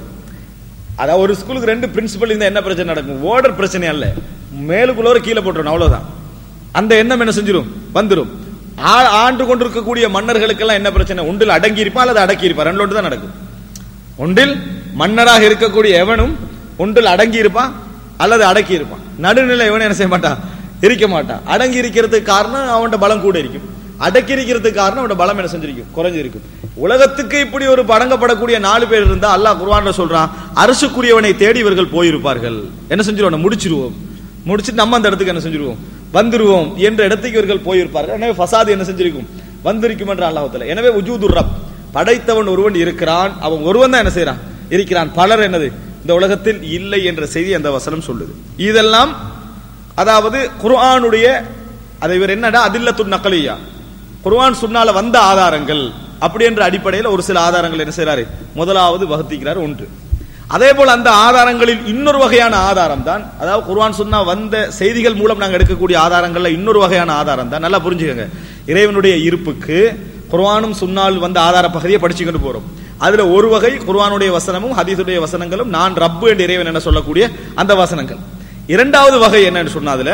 அதாவது ஒரு ஸ்கூலுக்கு ரெண்டு பிரின்சிபல் இருந்தா என்ன பிரச்சனை நடக்கும் ஓர்டர் பிரச்சனை அல்ல மேலுக்குள்ள ஒரு கீழே போட்டுரும் அவ்வளவுதான் அந்த எண்ணம் என்ன செஞ்சிடும் வந்துடும் ஆ- ஆண்டு கொண்டிருக்கக்கூடிய மன்னர்களுக்கெல்லாம் என்ன பிரச்சனை ஒன்றில் அடங்கி இருப்பா அல்லது அடக்கி இருப்பா ரெண்டு ஒன்று தான் நடக்கும் ஒன்றில் மன்னராக இருக்கக்கூடிய எவனும் ஒன்றில் அடங்கி இருப்பான் அல்லது அடக்கி இருப்பான் நடுநிலை எவனும் என்ன செய்ய மாட்டான் இருக்க மாட்டான் அடங்கி இருக்கிறதுக்கு காரணம் அவன்கிட்ட பலம் கூட இருக்கும் அடக்கி இருக்கிறதுக்கு காரணம் அவனோட பலம் என்ன செஞ்சிருக்கும் குறைஞ்சிருக்கும் உலகத்துக்கு இப்படி ஒரு படங்கப்படக்கூடிய நாலு பேர் இருந்தா அல்லாஹ் குர்ஆன்ல சொல்றான் அரசுக்குரியவனை தேடி இவர்கள் போயிருப்பார்கள் என்ன செஞ்சிருவோம் முடிச்சிருவோம் முடிச்சிட்டு நம்ம அந்த இடத்துக்கு என்ன செஞ்சிருவோம் வந்துருவோம் என்ற இடத்துக்கு இவர்கள் போயிருப்பார்கள் எனவே ஃபசாது என்ன செஞ்சிருக்கும் வந்திருக்கும் என்ற அல்லாஹ்வுத்தாலா எனவே உஜூதுர் ரப் படைத்தவன் ஒருவன் இருக்கிறான் அவன் ஒருவன் தான் என்ன செய்யறான் இருக்கிறான் பலர் என்னது இந்த உலகத்தில் இல்லை என்ற செய்தி அந்த வசனம் சொல்லுது இதெல்லாம் அதாவது குர்ஆனுடைய அதை இவர் என்னடா அதில்லத்துன் நக்கலியா குர்ஆன் சுன்னால வந்த ஆதாரங்கள் அப்படி என்ற அடிப்படையில் ஒரு சில ஆதாரங்கள் என்ன செய்றாரு முதலாவது வகுத்திக்கிறார் ஒன்று அதே போல அந்த ஆதாரங்களில் இன்னொரு வகையான ஆதாரம் தான் அதாவது குர்ஆன் சுன்னா வந்த செய்திகள் மூலம் நாங்க எடுக்கக்கூடிய ஆதாரங்கள்ல இன்னொரு வகையான ஆதாரம் தான் நல்லா புரிஞ்சுக்கங்க இறைவனுடைய இருப்புக்கு குர்ஆனும் சுன்னால் வந்த ஆதார பகுதியை படிச்சுக்கிட்டு போறோம் அதுல ஒரு வகை குர்ஆனுடைய வசனமும் ஹதீஸுடைய வசனங்களும் நான் ரப்பு என்ற இறைவன் என்ன சொல்லக்கூடிய அந்த வசனங்கள் இரண்டாவது வகை என்னன்னு சொன்னா அதுல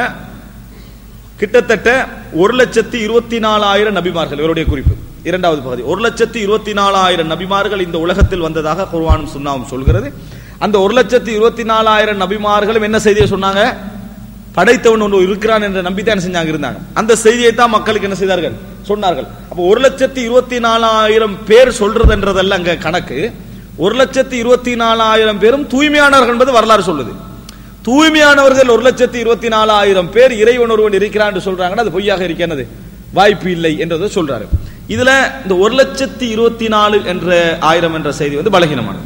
கிட்டத்தட்ட ஒரு லட்சத்தி இருபத்தி நாலாயிரம் நபிமார்கள் இவருடைய குறிப்பு இரண்டாவது பகுதி ஒரு லட்சத்தி இருபத்தி நாலாயிரம் நபிமார்கள் இந்த உலகத்தில் வந்ததாக குர்ஆனும் சுன்னாவும் சொல்கிறது அந்த ஒரு லட்சத்தி இருபத்தி நாலாயிரம் நபிமார்களும் என்ன செய்தியை சொன்னாங்க படைத்தவன் ஒன்று இருக்கிறான் என்ற நம்பித்தான் செஞ்சாங்க இருந்தாங்க அந்த செய்தியை தான் மக்களுக்கு என்ன செய்தார்கள் சொன்னார்கள் அப்போ ஒரு லட்சத்தி இருபத்தி நாலாயிரம் பேர் சொல்றதுன்றதல்ல அங்க கணக்கு ஒரு லட்சத்தி இருபத்தி நாலாயிரம் பேரும் தூய்மையானவர்கள் என்பது வரலாறு சொல்லுது தூய்மையானவர்கள் ஒரு லட்சத்தி இருபத்தி நாலாயிரம் பேர் இறைவன் ஒருவன் இருக்கிறான் என்று சொல்றாங்கன்னா அது பொய்யாக இருக்கிறது வாய்ப்பு இல்லை என்றதை சொல்றாரு இதுல இந்த ஒரு லட்சத்தி இருபத்தி நாலு என்ற ஆயிரம் என்ற செய்தி வந்து பலகீனமானது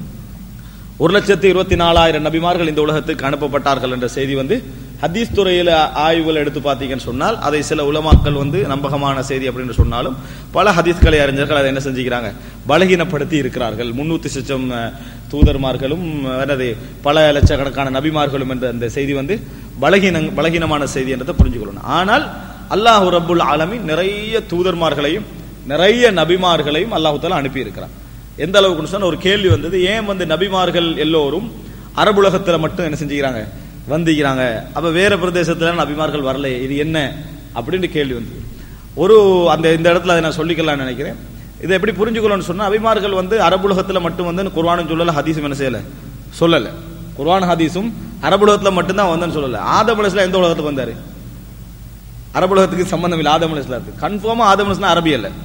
ஒரு லட்சத்தி இருபத்தி நாலாயிரம் நபிமார்கள் இந்த உலகத்துக்கு அனுப்பப்பட்டார்கள் என்ற செய்தி வந்து ஹதீஸ் துறையில ஆய்வுகள் எடுத்து பார்த்தீங்கன்னு சொன்னால் அதை சில உலமாக்கள் வந்து நம்பகமான செய்தி அப்படின்னு சொன்னாலும் பல ஹதீஸ்களை அறிஞர்கள் அதை என்ன செஞ்சுக்கிறாங்க பலகீனப்படுத்தி இருக்கிறார்கள் முன்னூத்தி சிச்சம் அஹ், தூதர்மார்களும் அஹ், என்னது பல லட்சக்கணக்கான நபிமார்களும் என்ற அந்த செய்தி வந்து பலகீன பலகீனமான செய்தி என்றதை புரிஞ்சுக்கொள்ளணும் ஆனால் அல்லாஹ் ரப்புல் ஆலமீன் நிறைய தூதர்மார்களையும் நிறைய நபிமார்களையும் அல்லாஹு தாலா அனுப்பி இருக்கிறான் எந்த அளவுக்கு சொன்னா ஒரு கேள்வி வந்தது ஏன் வந்து நபிமார்கள் எல்லோரும் அரபுலகத்துல மட்டும் என்ன செஞ்சுக்கிறாங்க வந்திக்கிறாங்க அப்ப வேற பிரதேசத்துல நபிமார்கள் வரல இது என்ன அப்படின்னு கேள்வி வந்தது ஒரு அந்த இந்த இடத்துல அதை நான் சொல்லிக்கலாம்னு நினைக்கிறேன் இதை எப்படி புரிஞ்சுக்கணும்னு சொன்னா அபிமார்கள் வந்து அரபுலகத்துல மட்டும் வந்து குர்ஆனும் சொல்லல ஹதீஸும் என்ன செய்யல சொல்லல குர்ஆன் ஹதீஸும் அரபுலகத்துல மட்டும்தான் வந்தேன்னு சொல்லல ஆதம் அலைஹிஸ்ஸலாம் எந்த உலகத்துக்கு வந்தாரு அரபுலகத்துக்கு சம்பந்தம் இல்லை ஆதம் அலைஹிஸ்ஸலாத்துக்கு கன்ஃபார்மா ஆதம் அலைஹிஸ்ஸலாம் அரபி அல்ல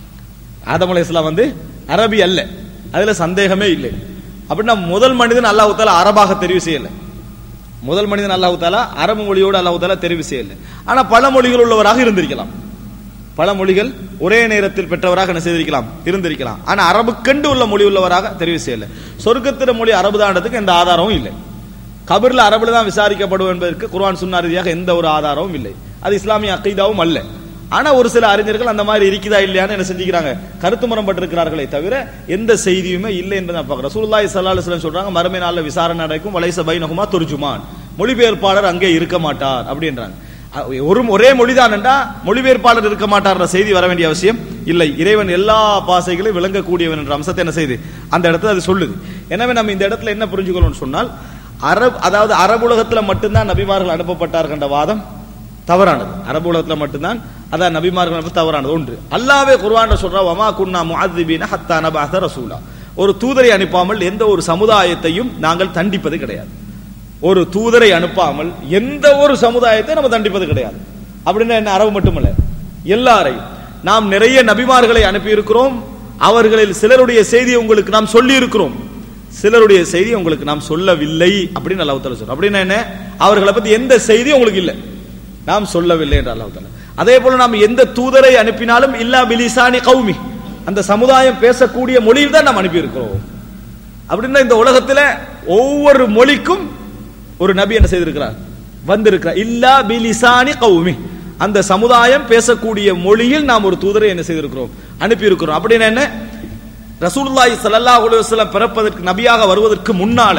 ஆதம் அலைஹிஸ்ஸலாம் வந்து அரபி அல்ல அதுல சந்தேகமே இல்லை அப்படின்னா முதல் மனிதன் அல்லாஹ் தாலா அரபாக தெரிவு செய்யல முதல் மனிதன் அல்லாஹ் தாலா அரபு மொழியோடு அல்லாஹ் தாலா தெரிவு செய்யல ஆனா பல மொழிகள் உள்ளவராக இருந்திருக்கலாம் பல மொழிகள் ஒரே நேரத்தில் பெற்றவராக என்ன செய்திருக்கலாம் இருந்திருக்கலாம் ஆனா அரபுக்கண்டு உள்ள மொழி உள்ளவராக தெரிவு செய்யல சொர்க்கத்திர மொழி அரபு தாண்டத்துக்கு எந்த ஆதாரமும் இல்லை கபர்ல அரபுல தான் விசாரிக்கப்படும் என்பதற்கு குர்ஆன் சுன்னா ரீதியாக எந்த ஒரு ஆதாரமும் இல்லை அது இஸ்லாமிய அக்கீதாவும் அல்ல ஆனா ஒரு சில அறிஞர்கள் அந்த மாதிரி இருக்குதா இல்லையான்னு என்ன செஞ்சுக்கிறாங்க கருத்து முரண்பட்டிருக்கிறார்களே தவிர எந்த செய்தியுமே இல்லை என்பதை நான் பார்க்கிறேன் ரசூலுல்லாஹி ஸல்லல்லாஹு அலைஹி வஸல்லம் சொல்றாங்க மறுமை நாள்ல விசாரணை நடக்கும் வலைச பைனஹுமா துர்ஜுமான் மொழிபெயர்ப்பாளர் அங்கே இருக்க மாட்டார் அப்படின்றாங்க அ- ஒரு ஒரே மொழிதான் என்றா மொழிபெயர்ப்பாளர் இருக்க மாட்டார்ன்ற செய்தி வர வேண்டிய அவசியம் இல்லை இறைவன் எல்லா பாசைகளையும் விளங்கக்கூடியவன் என்ற அம்சத்தை என்ன செய்யுது அந்த இடத்துல அது சொல்லுது எனவே நம்ம இந்த இடத்துல என்ன புரிஞ்சுக்கணும்னு சொன்னால் அரபு அதாவது அரபுலகத்துல மட்டும்தான் நபிமார்கள் அனுப்பப்பட்டார்கள் என்ற வாதம் தவறானது அரபு உலகத்துல மட்டும்தான் அதான் நபிமார்கள் அனுப்ப தவறானது ஒன்று அல்லாவே குர்ஆன்ல சொல்றா வமா குன்னா முஅذிபீன ஹத்தா நபஅத ரசூலா ஒரு தூதரை அனுப்பாமல் எந்த ஒரு சமுதாயத்தையும் நாங்கள் தண்டிப்பது கிடையாது ஒரு தூதரை அனுப்பாமல் எந்த ஒரு சமுதாயத்தை நம்ம தண்டிப்பது கிடையாது அப்படின்னா என்ன அரபு மட்டுமல்ல எல்லாரையும் நாம் நிறைய நபிமார்களை அனுப்பி இருக்கிறோம் அவர்களில் சிலருடைய செய்தியை உங்களுக்கு நாம் சொல்லி இருக்கிறோம் சிலருடைய செய்தி உங்களுக்கு நாம் சொல்லவில்லை அப்படின்னு அல்லாஹ் தஆலா சொல்றோம் அப்படின்னா என்ன அவர்களை பத்தி எந்த செய்தியும் உங்களுக்கு இல்லை நாம் சொல்லவில்லை என்று அல்லாஹ் தஆலா அதே போல நாம் எந்த தூதரை அனுப்பினாலும் இல்லா பிலிசானி கௌமி அந்த சமுதாயம் பேசக்கூடிய மொழியில் தான் நாம் அனுப்பி இருக்கிறோம் அப்படின்னா இந்த உலகத்துல ஒவ்வொரு மொழிக்கும் ஒரு நபி என்ன செய்திருக்கிறார் வந்திருக்கிறார் இல்லா பிலிசானி கௌமி அந்த சமுதாயம் பேசக்கூடிய மொழியில் நாம் ஒரு தூதரை என்ன செய்திருக்கிறோம் அனுப்பி இருக்கிறோம் அப்படின்னா என்ன ரசூலுல்லாஹி ஸல்லல்லாஹு அலைஹி வஸல்லம் பிறப்பதற்கு நபியாக வருவதற்கு முன்னால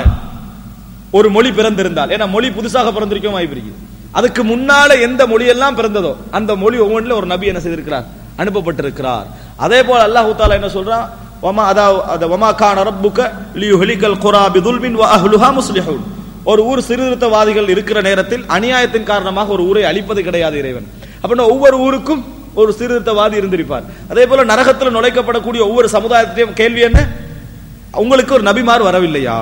ஒரு மொழி பிறந்திருந்தால் ஏன்னா மொழி புதுசாக பிறந்திருக்கவும் வாய்ப்பு இருக்கு அதுக்கு முன்னால எந்த மொழியெல்லாம் பிறந்ததோ அந்த மொழி ஒவ்வொன்றிலும் ஒரு நபி என்ன செய்திருக்கிறார் அனுப்பப்பட்டிருக்கிறார் அதே போல அல்லாஹ் தாலா என்ன சொல்றான் வமா அதா அத வமா கான ரப்புக லியுஹ்லிகல் குரா பிதுல்மின் வ அஹ்லுஹா முஸ்லிஹூன் ஒரு ஊர் சீர்திருத்தவாதிகள் இருக்கிற நேரத்தில் அநியாயத்தின் காரணமாக ஒரு ஊரை அழிப்பது கிடையாது இறைவன் அப்படின்னா ஒவ்வொரு ஊருக்கும் ஒரு சீர்திருத்தவாதி இருந்திருப்பார் அதே போல நரகத்தில் நுழைக்கப்படக்கூடிய ஒவ்வொரு சமுதாயத்தையும் கேள்வி என்ன உங்களுக்கு ஒரு நபிமார் வரவில்லையா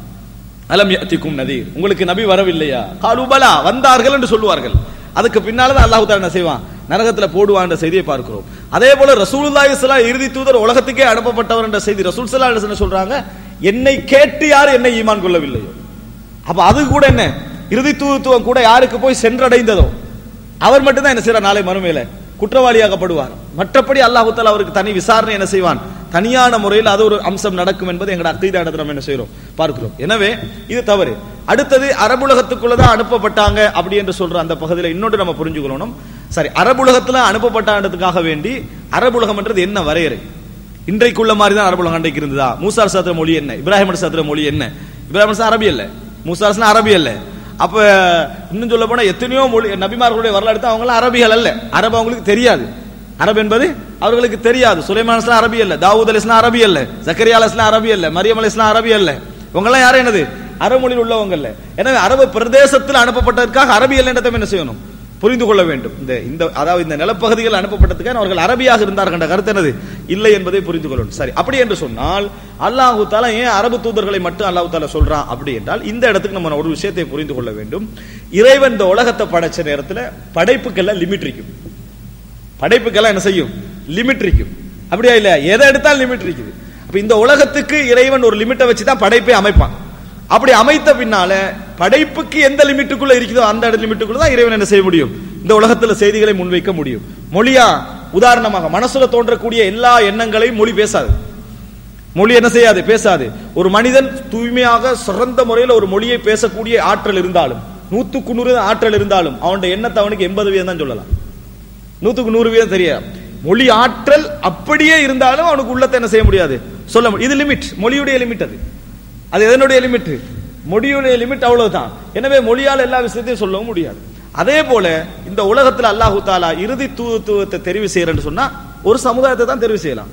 அலம் யத்திக்கும் நதீர் உங்களுக்கு நபி வரவில்லையா காலுபலா வந்தார்கள் என்று சொல்லுவார்கள் அதுக்கு பின்னால தான் அல்லாஹ் தாலா என்ன செய்வான் நரகத்துல போடுவான் என்ற செய்தியை பார்க்கிறோம் அதே போல ரசூலுல்லாஹி ஸல்லல்லாஹு அலைஹி இறுதி தூதர் உலகத்துக்கே அனுப்பப்பட்டவர் என்ற செய்தி ரசூல் ஸல்லல்லாஹு அலைஹி வஸல்லம் சொல்றாங்க என்னை கேட்டு யார் என்னை ஈமான் கொள்ளவில்லையோ அப்ப அது கூட என்ன இறுதி தூதுத்துவம் கூட யாருக்கு போய் சென்றடைந்ததோ அவர் மட்டும்தான் என்ன செய்யறார் நாளை மறுமையில குற்றவாளியாகப்படுவார் மற்றபடி அல்லாஹ் தாலா அவருக்கு தனி விசாரணை என்ன செய்வான் தனியான முறையில் அது ஒரு அம்சம் நடக்கும் என்பது எங்கட அக்கீதா இடத்துல நம்ம என்ன செய்றோம் பார்க்கிறோம் எனவே இது தவறு அடுத்தது அரபுலகத்துக்குள்ளதான் அனுப்பப்பட்டாங்க அப்படி என்று சொல்ற அந்த பகுதியில் இன்னொன்று நம்ம புரிஞ்சுக்கணும் சரி அரபுலகத்துல அனுப்பப்பட்டான்றதுக்காக வேண்டி அரபுலகம் என்றது என்ன வரையறை இன்றைக்குள்ள மாதிரி தான் அரபுலகம் அன்றைக்கு இருந்ததா மூசார் சாத்திர மொழி என்ன இப்ராஹிம் சாத்திர மொழி என்ன இப்ராஹிம் சார் அரபி அல்ல மூசா அரசன் அரபி அல்ல அப்ப இன்னும் சொல்ல போனா எத்தனையோ மொழி நபிமார்களுடைய வரலாறு எடுத்து அவங்க எல்லாம் அரபிகள் அல்ல அரபு அவங்களுக்கு தெரியாது அரபு என்பது அவர்களுக்கு தெரியாது சுலைமான் இஸ்லாம் அரபி அல்ல தாவூத் அலி இஸ்லாம் அரபி அல்ல ஜக்கரியா அலி இஸ்லாம் அரபி அல்ல மரியம் அலி இஸ்லாம் அரபி அல்ல இவங்க எல்லாம் யாரும் என்னது அரபு மொழியில் உள்ளவங்க இல்ல எனவே அரபு பிரதேசத்தில் அனுப்பப்பட்டதற்காக அரபி அல்ல என்றதை என்ன செய்யணும் புரிந்து கொள்ள வேண்டும் இந்த இந்த அதாவது இந்த நிலப்பகுதிகள் அனுப்பப்பட்டதுக்காக அவர்கள் அரபியாக இருந்தார்கள் என்ற கருத்து என்னது இல்லை என்பதை புரிந்து கொள்ளணும் சரி அப்படி என்று சொன்னால் அல்லாஹு தாலா ஏன் அரபு தூதர்களை மட்டும் அல்லாஹு தாலா சொல்றான் அப்படி என்றால் இந்த இடத்துக்கு நம்ம ஒரு விஷயத்தை புரிந்து கொள்ள வேண்டும் இறைவன் இந்த உலகத்தை படைச்ச நேரத்தில் படைப்புக்கெல்லாம் லிமிட் இருக்கும் படைப்புக்கெல்லாம் என்ன செய்யும் லிமிட் இருக்கும் அப்படியா இல்ல எதை எடுத்தாலும் லிமிட் இருக்குது அப்ப இந்த உலகத்துக்கு இறைவன் ஒரு லிமிட்டை வச்சு தான் படைப்பை அமைப்பான் அப்படி அமைத்த பின்னால படைப்புக்கு எந்த லிமிட்டுக்குள்ள இருக்குதோ அந்த லிமிட்டுக்குள்ள தான் இறைவன் என்ன செய்ய முடியும் இந்த உலகத்துல செய்திகளை முன்வைக்க முடியும் மொழியா உதாரணமாக மனசுல தோன்றக்கூடிய எல்லா எண்ணங்களையும் மொழி பேசாது மொழி என்ன செய்யாது பேசாது ஒரு மனிதன் தூய்மையாக சிறந்த முறையில் ஒரு மொழியை பேசக்கூடிய ஆற்றல் இருந்தாலும் நூத்துக்கு நூறு ஆற்றல் இருந்தாலும் அவனுடைய எண்ணத்தை அவனுக்கு எண்பது வீதம் தான் சொல்லலாம் நூத்துக்கு நூறு வீதம் தெரியாது மொழி ஆற்றல் அப்படியே இருந்தாலும் அவனுக்கு உள்ளத்தை என்ன செய்ய முடியாது சொல்ல முடியும் இது லிமிட் மொழியுடைய லிமிட் அது அது எதனுடைய லிமிட் மொழியுடைய லிமிட் அவ்வளவுதான் எனவே மொழியால் எல்லா விஷயத்தையும் சொல்லவும் முடியாது அதே போல இந்த உலகத்துல அல்லாஹு தாலா இறுதி தூதுத்துவத்தை தெரிவு செய்யறன்னு சொன்னா ஒரு சமுதாயத்தை தான் தெரிவு செய்யலாம்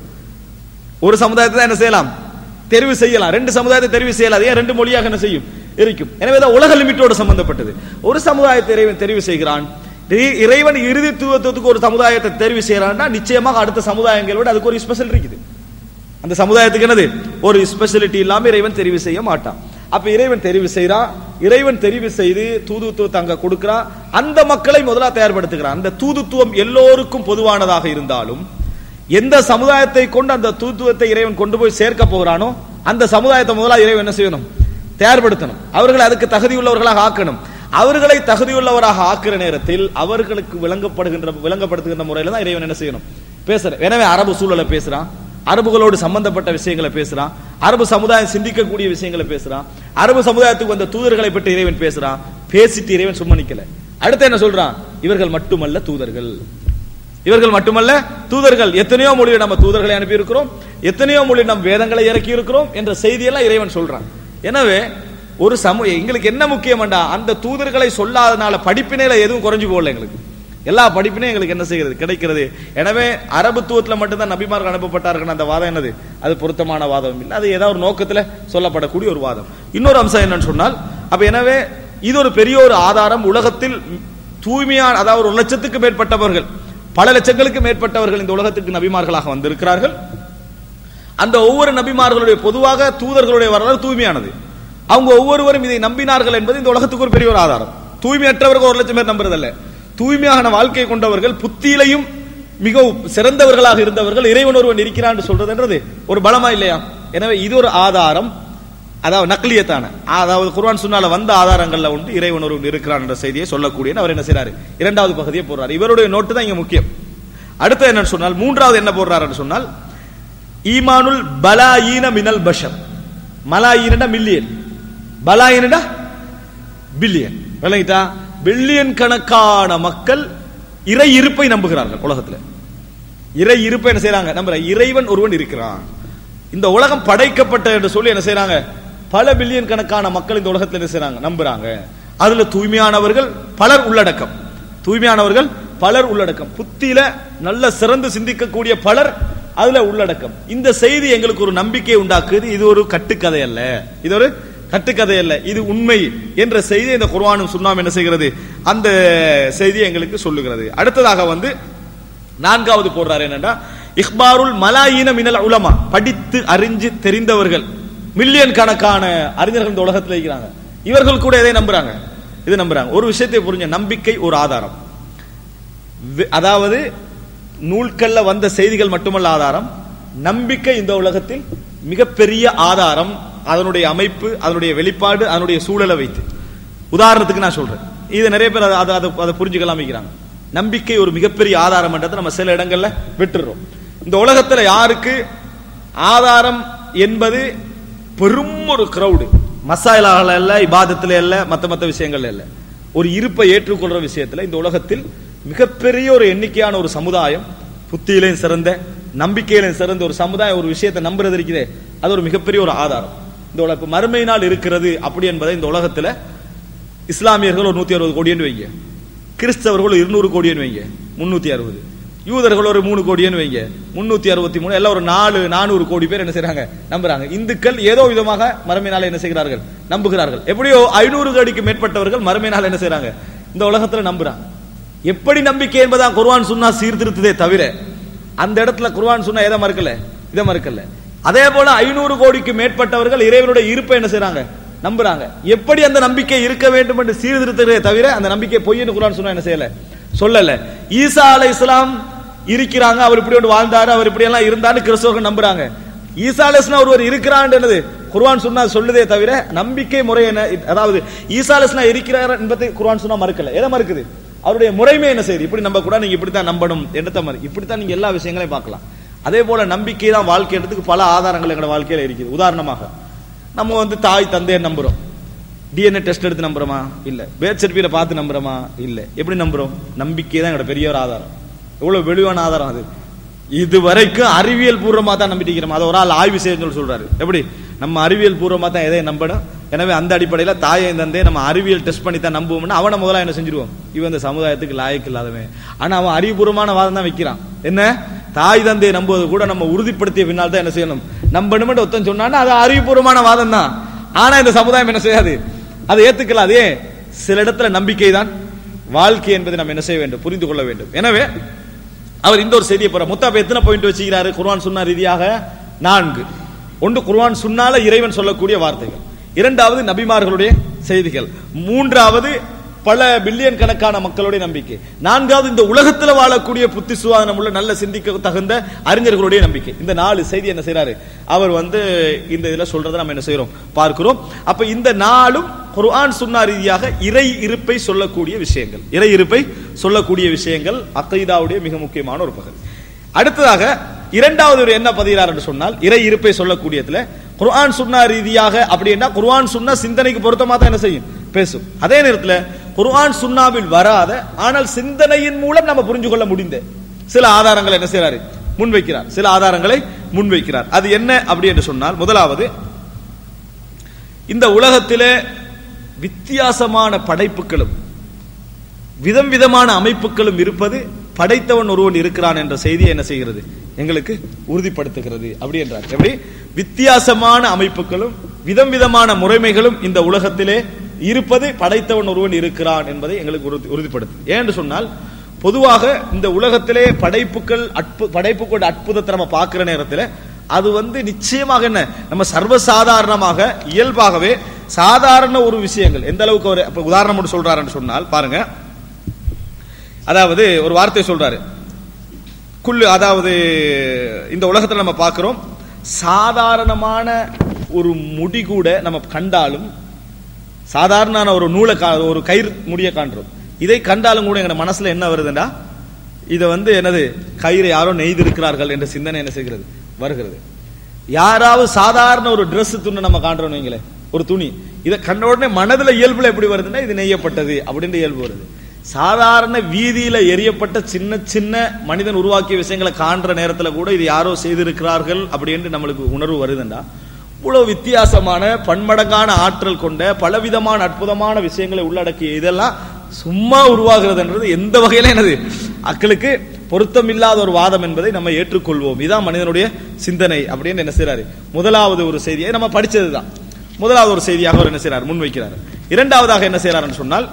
ஒரு சமுதாயத்தை தான் என்ன செய்யலாம் தெரிவு செய்யலாம் ரெண்டு சமுதாயத்தை தெரிவு செய்யலாம் ஏன் ரெண்டு மொழியாக என்ன செய்யும் இருக்கும் எனவே தான் உலக லிமிட்டோடு சம்பந்தப்பட்டது ஒரு சமுதாயத்தை இறைவன் தெரிவு செய்கிறான் இறை- இறைவன் இறுதி தூவத்துவத்துக்கு ஒரு சமுதாயத்தை தெரிவு செய்யறான்னா நிச்சயமாக அடுத்த சமுதாயங்களோட அதுக்கு ஒரு ஸ்பெஷல் இருக்குது அந்த சமுதாயத்துக்கு என்னது ஒரு ஸ்பெஷாலிட்டி இல்லாம இறைவன் தெரிவு செய்ய மாட்டான் அப்ப இறைவன் தெரிவு செய்யறான் இறைவன் தெரிவு செய்து தூதுத்துவத்தை அங்க கொடுக்கிறான் அந்த மக்களை முதலா தயார்படுத்துகிறான் அந்த தூதுத்துவம் எல்லோருக்கும் பொதுவானதாக இருந்தாலும் எந்த சமுதாயத்தை கொண்டு அந்த தூதுத்துவத்தை இறைவன் கொண்டு போய் சேர்க்க போகிறானோ அந்த சமுதாயத்தை முதலா இறைவன் என்ன செய்யணும் தயார்படுத்தணும் அவர்களை அதுக்கு தகுதியுள்ளவர்களாக ஆக்கணும் அவர்களை தகுதியுள்ளவராக ஆக்குற நேரத்தில் அவர்களுக்கு விளங்கப்படுகின்ற விளங்கப்படுத்துகின்ற முறையில தான் இறைவன் என்ன செய்யணும் பேசுற எனவே அரபு சூழலை பேசுறான் அரபுகளோடு சம்பந்தப்பட்ட விஷயங்களை பேசுறான் அரபு சமுதாயம் சிந்திக்கக்கூடிய விஷயங்களை பேசுறான் அரபு சமுதாயத்துக்கு வந்த தூதர்களை பற்றி இறைவன் பேசுறான் பேசிட்டு இறைவன் சும்மா நிக்கல அடுத்து என்ன சொல்றான் இவர்கள் மட்டுமல்ல தூதர்கள் இவர்கள் மட்டுமல்ல தூதர்கள் எத்தனையோ மொழியை நம்ம தூதர்களை அனுப்பி இருக்கிறோம் எத்தனையோ மொழி நம் வேதங்களை இறக்கி இருக்கிறோம் என்ற செய்தியெல்லாம் இறைவன் சொல்றான் எனவே ஒரு சமூக எங்களுக்கு என்ன முக்கியம்டா அந்த தூதர்களை சொல்லாதனால படிப்பினையில எதுவும் குறைஞ்சு போகல எங்களுக்கு எல்லா படிப்பினையும் எங்களுக்கு என்ன செய்கிறது கிடைக்கிறது எனவே அரபுத்துவத்துல மட்டும்தான் நபிமார்கள் அனுப்பப்பட்டார்கள் அந்த வாதம் என்னது அது பொருத்தமான வாதம் இல்லை அது ஏதாவது ஒரு நோக்கத்துல சொல்லப்படக்கூடிய ஒரு வாதம் இன்னொரு அம்சம் என்னன்னு சொன்னால் அப்ப எனவே இது ஒரு பெரிய ஒரு ஆதாரம் உலகத்தில் தூய்மையான அதாவது ஒரு லட்சத்துக்கு மேற்பட்டவர்கள் பல லட்சங்களுக்கு மேற்பட்டவர்கள் இந்த உலகத்துக்கு நபிமார்களாக வந்திருக்கிறார்கள் அந்த ஒவ்வொரு நபிமார்களுடைய பொதுவாக தூதர்களுடைய வரலாறு தூய்மையானது அவங்க ஒவ்வொருவரும் இதை நம்பினார்கள் என்பது இந்த உலகத்துக்கு ஒரு பெரிய ஒரு ஆதாரம் தூய்மையற்றவர்கள் ஒரு லட்சம் பேர் நம்புறதல்ல தூய்மையான வாழ்க்கை கொண்டவர்கள் புத்தியிலையும் மிகவும் சிறந்தவர்களாக இருந்தவர்கள் இறைவன் ஒருவன் இருக்கிறான் என்று சொல்றதுன்றது ஒரு பலமா இல்லையா எனவே இது ஒரு ஆதாரம் அதாவது நக்லியத்தான அதாவது குர்ஆன் சுன்னால வந்த ஆதாரங்கள்ல உண்டு இறைவன் ஒருவன் இருக்கிறான் என்ற செய்தியை சொல்லக்கூடிய அவர் என்ன செய்றாரு இரண்டாவது பகுதியை போடுறாரு இவருடைய நோட்டு தான் இங்க முக்கியம் அடுத்து என்னன்னு சொன்னால் மூன்றாவது என்ன போடுறாருன்னு சொன்னால் ஈமானுல் பலாயீன மினல் பஷர் மலாயீனடா மில்லியன் பலாயீனடா பில்லியன் விளங்கிட்டா பில்லியன் கணக்கான மக்கள் இறை இருப்பை நம்புகிறார்கள் உலகத்துல இறை இருப்பை என்ன செய்றாங்க நம்புற இறைவன் ஒருவன் இருக்கிறான் இந்த உலகம் படைக்கப்பட்ட என்று சொல்லி என்ன செய்றாங்க பல பில்லியன் கணக்கான மக்கள் இந்த உலகத்துல என்ன செய்றாங்க நம்புறாங்க அதுல தூய்மையானவர்கள் பலர் உள்ளடக்கம் தூய்மையானவர்கள் பலர் உள்ளடக்கம் புத்தியில நல்ல சிறந்து சிந்திக்கக்கூடிய பலர் அதுல உள்ளடக்கம் இந்த செய்தி எங்களுக்கு ஒரு நம்பிக்கை உண்டாக்குது இது ஒரு கட்டுக்கதை அல்ல இது ஒரு கட்டுக்கதை அல்ல இது உண்மை என்ற செய்தி இந்த குர்ஆனும் சுன்னாம் என்ன செய்கிறது அந்த செய்தி எங்களுக்கு சொல்லுகிறது அடுத்ததாக வந்து நான்காவது போடுறாரு என்னன்னா இஹ்பாருல் மலாயின மினல் உலமா படித்து அறிஞ்சு தெரிந்தவர்கள் மில்லியன் கணக்கான அறிஞர்கள் இந்த உலகத்தில் இருக்கிறாங்க இவர்கள் கூட எதை நம்புறாங்க இது நம்புறாங்க ஒரு விஷயத்தை புரிஞ்ச நம்பிக்கை ஒரு ஆதாரம் வி- அதாவது நூல்கள்ல வந்த செய்திகள் மட்டுமல்ல ஆதாரம் நம்பிக்கை இந்த உலகத்தில் மிகப்பெரிய ஆதாரம் அதனுடைய அமைப்பு அதனுடைய வெளிப்பாடு அதனுடைய சூழலை வைத்து உதாரணத்துக்கு நான் சொல்றேன் இது நிறைய பேர் அதை- அதை அதை- அதை புரிஞ்சுக்கலாம் வைக்கிறாங்க நம்பிக்கை ஒரு மிகப்பெரிய ஆதாரம் என்றதை நம்ம சில இடங்கள்ல விட்டுறோம் இந்த உலகத்துல யாருக்கு ஆதாரம் என்பது பெரும் ஒரு கிரவுடு மசாலால இல்ல இபாதத்துல இல்ல மத்த மத்த விஷயங்கள்ல இல்ல ஒரு இருப்பை ஏற்றுக்கொள்ற விஷயத்துல இந்த உலகத்தில் மிகப்பெரிய ஒரு எண்ணிக்கையான ஒரு சமுதாயம் புத்தியிலையும் சிறந்த நம்பிக்கையிலையும் சிறந்த ஒரு சமுதாயம் ஒரு விஷயத்தை நம்புறது இருக்குதே அது ஒரு மிகப்பெரிய ஒரு ஆதாரம் இந்த உலக இப்ப மறுமை நாள் இருக்கிறது அப்படி என்பதை இந்த உலகத்துல இஸ்லாமியர்கள் ஒரு நூத்தி அறுபது கோடின்னு வைங்க கிறிஸ்தவர்கள் இருநூறு கோடின்னு வைங்க முன்னூத்தி அறுபது யூதர்கள் ஒரு மூணு கோடின்னு வைங்க முன்னூத்தி அறுபத்தி மூணு எல்லாம் ஒரு நாலு நானூறு கோடி பேர் என்ன செய்றாங்க நம்புறாங்க இந்துக்கள் ஏதோ விதமாக மறுமை நாளை என்ன செய்கிறார்கள் நம்புகிறார்கள் எப்படியோ ஐநூறு கோடிக்கு மேற்பட்டவர்கள் மறுமை நாள் என்ன செய்றாங்க இந்த உலகத்துல நம்புறாங்க எப்படி நம்பிக்கை என்பதான் குர்ஆன் சுன்னா சீர்திருத்ததே தவிர அந்த இடத்துல குர்ஆன் சுன்னா எதை மறுக்கல இதை மறுக்கல அதே போல ஐநூறு கோடிக்கு மேற்பட்டவர்கள் இறைவனுடைய இருப்பை என்ன செய்றாங்க நம்புறாங்க எப்படி அந்த நம்பிக்கை இருக்க வேண்டும் என்று சீர்திருத்ததே தவிர அந்த நம்பிக்கை பொய்ன்னு குர்ஆன் சுன்னா என்ன செய்யல சொல்லல ஈசா அலை இஸ்லாம் இருக்கிறாங்க அவர் இப்படி ஒன்று வாழ்ந்தாரு அவர் இப்படி எல்லாம் இருந்தாரு கிறிஸ்தவர்கள் நம்புறாங்க ஈசா அலை இஸ்லாம் ஒருவர் இருக்கிறான் என்னது குர்ஆன் சுன்னா சொல்லுதே தவிர நம்பிக்கை முறை என்ன அதாவது ஈசா அலிஸ்லாம் இருக்கிறார் என்பதை குர்ஆன் சுன்னா மறுக்கல எதை மறுக்குது அவருடைய முறைமை என்ன செய்யுது இப்படி நம்ப கூட நீங்க இப்படித்தான் நம்பணும் என்னத்த மாதிரி இப்படித்தான் நீங்க எல்லா விஷயங்களையும் பார்க்கலாம் அதே போல நம்பிக்கை தான் வாழ்க்கைன்றதுக்கு பல ஆதாரங்கள் எங்களோட வாழ்க்கையில இருக்குது உதாரணமாக நம்ம வந்து தாய் தந்தையை நம்புறோம் டிஎன்ஏ டெஸ்ட் எடுத்து நம்புறோமா இல்ல பேர்த் சர்டிபிகேட் பார்த்து நம்புறோமா இல்ல எப்படி நம்புறோம் நம்பிக்கை தான் எங்களோட பெரிய ஒரு ஆதாரம் எவ்வளவு வெளிவான ஆதாரம் அது இது வரைக்கும் அறிவியல் பூர்வமா தான் நம்பிட்டு இருக்கிறோம் அதை ஒரு ஆள் ஆய்வு செய்ய சொல்லி சொல்றாரு எப்படி நம்ம அறிவியல் பூர்வமா தான் எதை நம்பணும் எனவே அந்த அடிப்படையில் தாயை தந்தையை நம்ம அறிவியல் டெஸ்ட் பண்ணி தான் நம்புவோம்னா அவனை முதல்ல என்ன செஞ்சிருவோம் இவன் இந்த சமுதாயத்துக்கு லாயக்கு இல்லாதவன் ஆனா அவன் அறிவுபூர்வமான வாதம் தான் வைக்கிறான் என்ன தாய் தந்தையை நம்புவது கூட நம்ம உறுதிப்படுத்திய பின்னால் தான் என்ன செய்யணும் நம்பணும்னு ஒருத்தன் சொன்னான்னா அது அறிவுபூர்வமான வாதம் தான் ஆனா இந்த சமுதாயம் என்ன செய்யாது அதை ஏத்துக்கல அதே சில இடத்துல நம்பிக்கை தான் வாழ்க்கை என்பதை நம்ம என்ன செய்ய வேண்டும் புரிந்து கொள்ள வேண்டும் எனவே அவர் இந்த ஒரு செய்தியை போற மொத்தம் அப்ப எத்தனை பாயிண்ட் வச்சுக்கிறாரு குர்ஆன் சுன்னா ரீதியாக நான்கு ஒன்று குர்ஆன் சுன்னால இறைவன் சொல்லக்கூடிய வார்த்தைகள் இரண்டாவது நபிமார்களுடைய செய்திகள் மூன்றாவது பல பில்லியன் கணக்கான மக்களுடைய நம்பிக்கை நான்காவது இந்த உலகத்தில் வாழக்கூடிய புத்தி சுவாதனம் உள்ள நல்ல சிந்திக்க தகுந்த அறிஞர்களுடைய நம்பிக்கை இந்த நாலு செய்தி என்ன செய்யறாரு அவர் வந்து இந்த இதுல சொல்றதை நம்ம என்ன செய்யறோம் பார்க்கிறோம் அப்ப இந்த நாளும் குர்ஆன் சுன்னா ரீதியாக இறை இருப்பை சொல்லக்கூடிய விஷயங்கள் இறை இருப்பை சொல்லக்கூடிய விஷயங்கள் அக்கைதாவுடைய மிக முக்கியமான ஒரு பகுதி அடுத்ததாக இரண்டாவது ஒரு என்ன பதிகிறார் என்று சொன்னால் இறை இருப்பை சொல்லக்கூடியதுல குர்ஆன் சுன்னா ரீதியாக அப்படின்னா குர்ஆன் சுன்னா சிந்தனைக்கு பொருத்தமா தான் என்ன செய்யும் பேசும் அதே நேரத்தில் குர்ஆன் சுன்னாவில் வராத ஆனால் சிந்தனையின் மூலம் நம்ம புரிஞ்சு கொள்ள முடிந்த சில ஆதாரங்களை என்ன செய்யறாரு முன்வைக்கிறார் சில ஆதாரங்களை முன்வைக்கிறார் அது என்ன அப்படி என்று சொன்னால் முதலாவது இந்த உலகத்திலே வித்தியாசமான படைப்புகளும் விதம் விதமான அமைப்புகளும் இருப்பது படைத்தவன் ஒருவன் இருக்கிறான் என்ற செய்தியை என்ன செய்கிறது எங்களுக்கு உறுதிப்படுத்துகிறது அப்படி என்றார் எப்படி வித்தியாசமான அமைப்புகளும் விதம் விதமான முறைமைகளும் இந்த உலகத்திலே இருப்பது படைத்தவன் ஒருவன் இருக்கிறான் என்பதை எங்களுக்கு உறுதி உறுதிப்படுத்து ஏன்னு சொன்னால் பொதுவாக இந்த உலகத்திலே படைப்புகள் அற்பு படைப்புகளோட அற்புதத்தை நம்ம பார்க்கிற நேரத்தில் அது வந்து நிச்சயமாக என்ன நம்ம சர்வசாதாரணமாக இயல்பாகவே சாதாரண ஒரு விஷயங்கள் எந்த அளவுக்கு ஒரு இப்ப உதாரணம் மட்டும் சொல்றாருன்னு சொன்னால் பாருங்க அதாவது ஒரு வார்த்தை சொல்றாரு குள்ளு அதாவது இந்த உலகத்துல நம்ம பார்க்கிறோம் சாதாரணமான ஒரு முடி கூட நம்ம கண்டாலும் சாதாரண ஒரு நூலை கா- ஒரு கயிறு முடிய காண்றோம் இதை கண்டாலும் கூட எங்க மனசுல என்ன வருதுண்டா இதை வந்து என்னது கயிறை யாரோ நெய்திருக்கிறார்கள் என்ற சிந்தனை என்ன செய்கிறது வருகிறது யாராவது சாதாரண ஒரு Dress துணி நம்ம காண்றோம் வைங்களேன் ஒரு துணி இதை கண்ட உடனே மனதுல இயல்புல எப்படி வருதுன்னா இது நெய்யப்பட்டது அப்படின்ற இயல்பு வருது சாதாரண வீதியில எரியப்பட்ட சின்ன சின்ன மனிதன் உருவாக்கிய விஷயங்களை காண்ற நேரத்துல கூட இது யாரோ செய்திருக்கிறார்கள் அப்படின்னு நம்மளுக்கு உணர்வு வருதுண்டா இவ்வளவு வித்தியாசமான பன்மடங்கான ஆற்றல் கொண்ட பலவிதமான அற்புதமான விஷயங்களை உள்ளடக்கிய இதெல்லாம் சும்மா உருவாகிறதுன்றது எந்த வகையில என்னது அக்களுக்கு பொருத்தமில்லாத ஒரு வாதம் என்பதை நம்ம ஏற்றுக்கொள்வோம் இதான் மனிதனுடைய சிந்தனை அப்படின்னு என்ன செய்றாரு முதலாவது ஒரு செய்தியை நம்ம படிச்சதுதான் முதலாவது ஒரு செய்தியாக அவர் என்ன செய்றார் முன்வைக்கிறார் இரண்டாவதாக என்ன செய்றாருன்னு சொன்னால்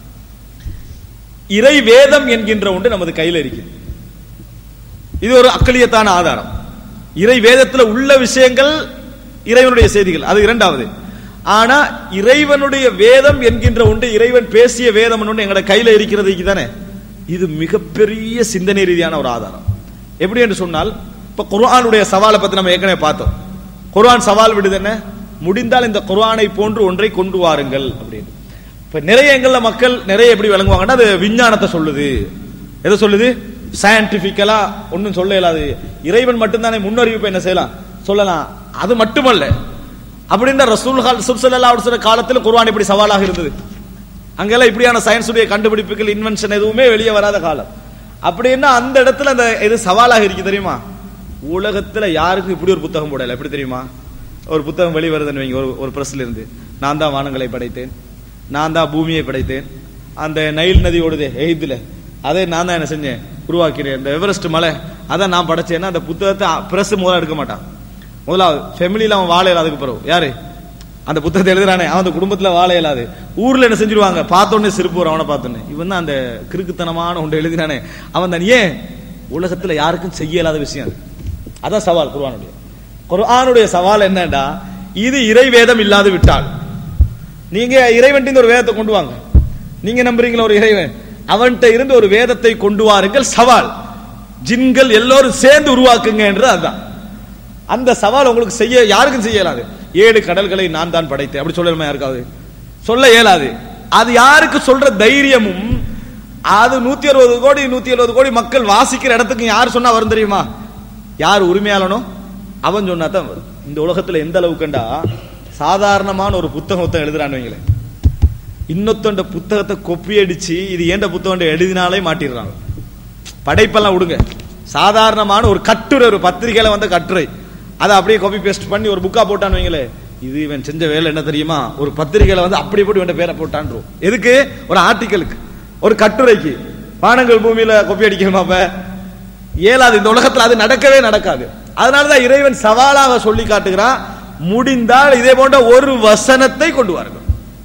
இறை வேதம் என்கின்ற ஒன்று நமது கையில் இருக்கு இது ஒரு அக்கலியத்தான ஆதாரம் இறை வேதத்துல உள்ள விஷயங்கள் இறைவனுடைய செய்திகள் அது இரண்டாவது ஆனா இறைவனுடைய வேதம் என்கின்ற ஒன்று இறைவன் பேசிய வேதம் ஒன்று எங்கட கையில இருக்கிறது தானே இது மிகப்பெரிய சிந்தனை ரீதியான ஒரு ஆதாரம் எப்படி என்று சொன்னால் இப்ப குர்ஆனுடைய சவாலை பத்தி நம்ம ஏற்கனவே பார்த்தோம் குர்ஆன் சவால் விடுது என்ன முடிந்தால் இந்த குர்ஆனை போன்று ஒன்றை கொண்டு வாருங்கள் அப்படின்னு இப்ப நிறைய எங்கள்ல மக்கள் நிறைய எப்படி விளங்குவாங்கன்னா அது விஞ்ஞானத்தை சொல்லுது எதை சொல்லுது சயின்டிபிக்கலா ஒன்றும் சொல்ல இயலாது இறைவன் மட்டும்தானே முன்னறிவிப்பு என்ன செய்யலாம் சொல்லலாம் அது மட்டுமல்ல அப்படின்ற ரசூல் சுல்சல்லா சொல்ற காலத்தில் குர்ஆன் இப்படி சவாலாக இருந்தது அங்கெல்லாம் இப்படியான சயின்ஸுடைய கண்டுபிடிப்புகள் இன்வென்ஷன் எதுவுமே வெளியே வராத காலம் அப்படின்னா அந்த இடத்துல அந்த இது சவாலாக இருக்கு தெரியுமா உலகத்துல யாருக்கும் இப்படி ஒரு புத்தகம் போடல எப்படி தெரியுமா ஒரு புத்தகம் வெளியே வருதுன்னு வைங்க ஒரு ஒரு பிரஸ்ல இருந்து நான் தான் வானங்களை படைத்தேன் நான் தான் பூமியை படைத்தேன் அந்த நைல் நதி ஓடுதே எகிப்துல அதை நான் தான் என்ன செஞ்சேன் உருவாக்கினேன் இந்த எவரெஸ்ட் மலை அதை நான் படைச்சேன்னா அந்த புத்தகத்தை பிரஸ் முதல்ல எடுக்க மாட்டான் முதலாவது ஃபெமிலியில அவன் வாழ இயலாது அதுக்கு பிறகு யாரு அந்த புத்தகத்தை எழுதுறானே அவன் அந்த குடும்பத்துல வாழ இயலாது ஊர்ல என்ன செஞ்சிருவாங்க பார்த்தோன்னே சிரிப்பு வரும் அவனை பார்த்தோன்னே இவன் தான் அந்த கிறுக்குத்தனமான ஒன்று எழுதினானே அவன் தான் ஏன் உலகத்துல யாருக்கும் செய்ய இயலாத விஷயம் அது அதான் சவால் குர்ஆனுடைய குர்ஆனுடைய சவால் என்னடா இது இறை வேதம் இல்லாது விட்டால் நீங்க இறைவன்ட்டு ஒரு வேதத்தை கொண்டு வாங்க நீங்க நம்புறீங்களா ஒரு இறைவன் அவன்கிட்ட இருந்து ஒரு வேதத்தை கொண்டு வாருங்கள் சவால் ஜின்கள் எல்லோரும் சேர்ந்து உருவாக்குங்க என்றது அதுதான் அந்த சவால் உங்களுக்கு செய்ய யாருக்கும் செய்ய இயலாது ஏழு கடல்களை நான் தான் படைத்தேன் அப்படி சொல்லணுமா யாருக்காவது சொல்ல இயலாது அது யாருக்கு சொல்ற தைரியமும் அது நூத்தி அறுபது கோடி நூத்தி எழுபது கோடி மக்கள் வாசிக்கிற இடத்துக்கு யார் சொன்னா வரும் தெரியுமா யார் உரிமையாளனோ அவன் சொன்னா தான் வரும் இந்த உலகத்துல எந்த அளவுக்குண்டா சாதாரணமான ஒரு புத்தகத்தை எழுதுறான்னு வைங்களேன் இன்னொத்தண்ட புத்தகத்தை கொப்பி அடிச்சு இது ஏண்ட புத்தகம் எழுதினாலே மாட்டிடுறாங்க படைப்பெல்லாம் விடுங்க சாதாரணமான ஒரு கட்டுரை ஒரு பத்திரிகையில வந்த கட்டுரை அதை அப்படியே காப்பி பேஸ்ட் பண்ணி ஒரு புக்கா போட்டான்னு வைங்களே இது இவன் செஞ்ச வேலை என்ன தெரியுமா ஒரு பத்திரிகையில வந்து அப்படியே போட்டு இவன் பேரை போட்டான்றோம் எதுக்கு ஒரு ஆர்டிக்கலுக்கு ஒரு கட்டுரைக்கு வானங்கள் பூமியில கொப்பி அடிக்கணுமா அப்ப இயலாது இந்த உலகத்துல அது நடக்கவே நடக்காது அதனாலதான் இறைவன் சவாலாக சொல்லி காட்டுகிறான் முடிந்தால் இதே போன்ற ஒரு வசனத்தை கொண்டு வாருங்கள்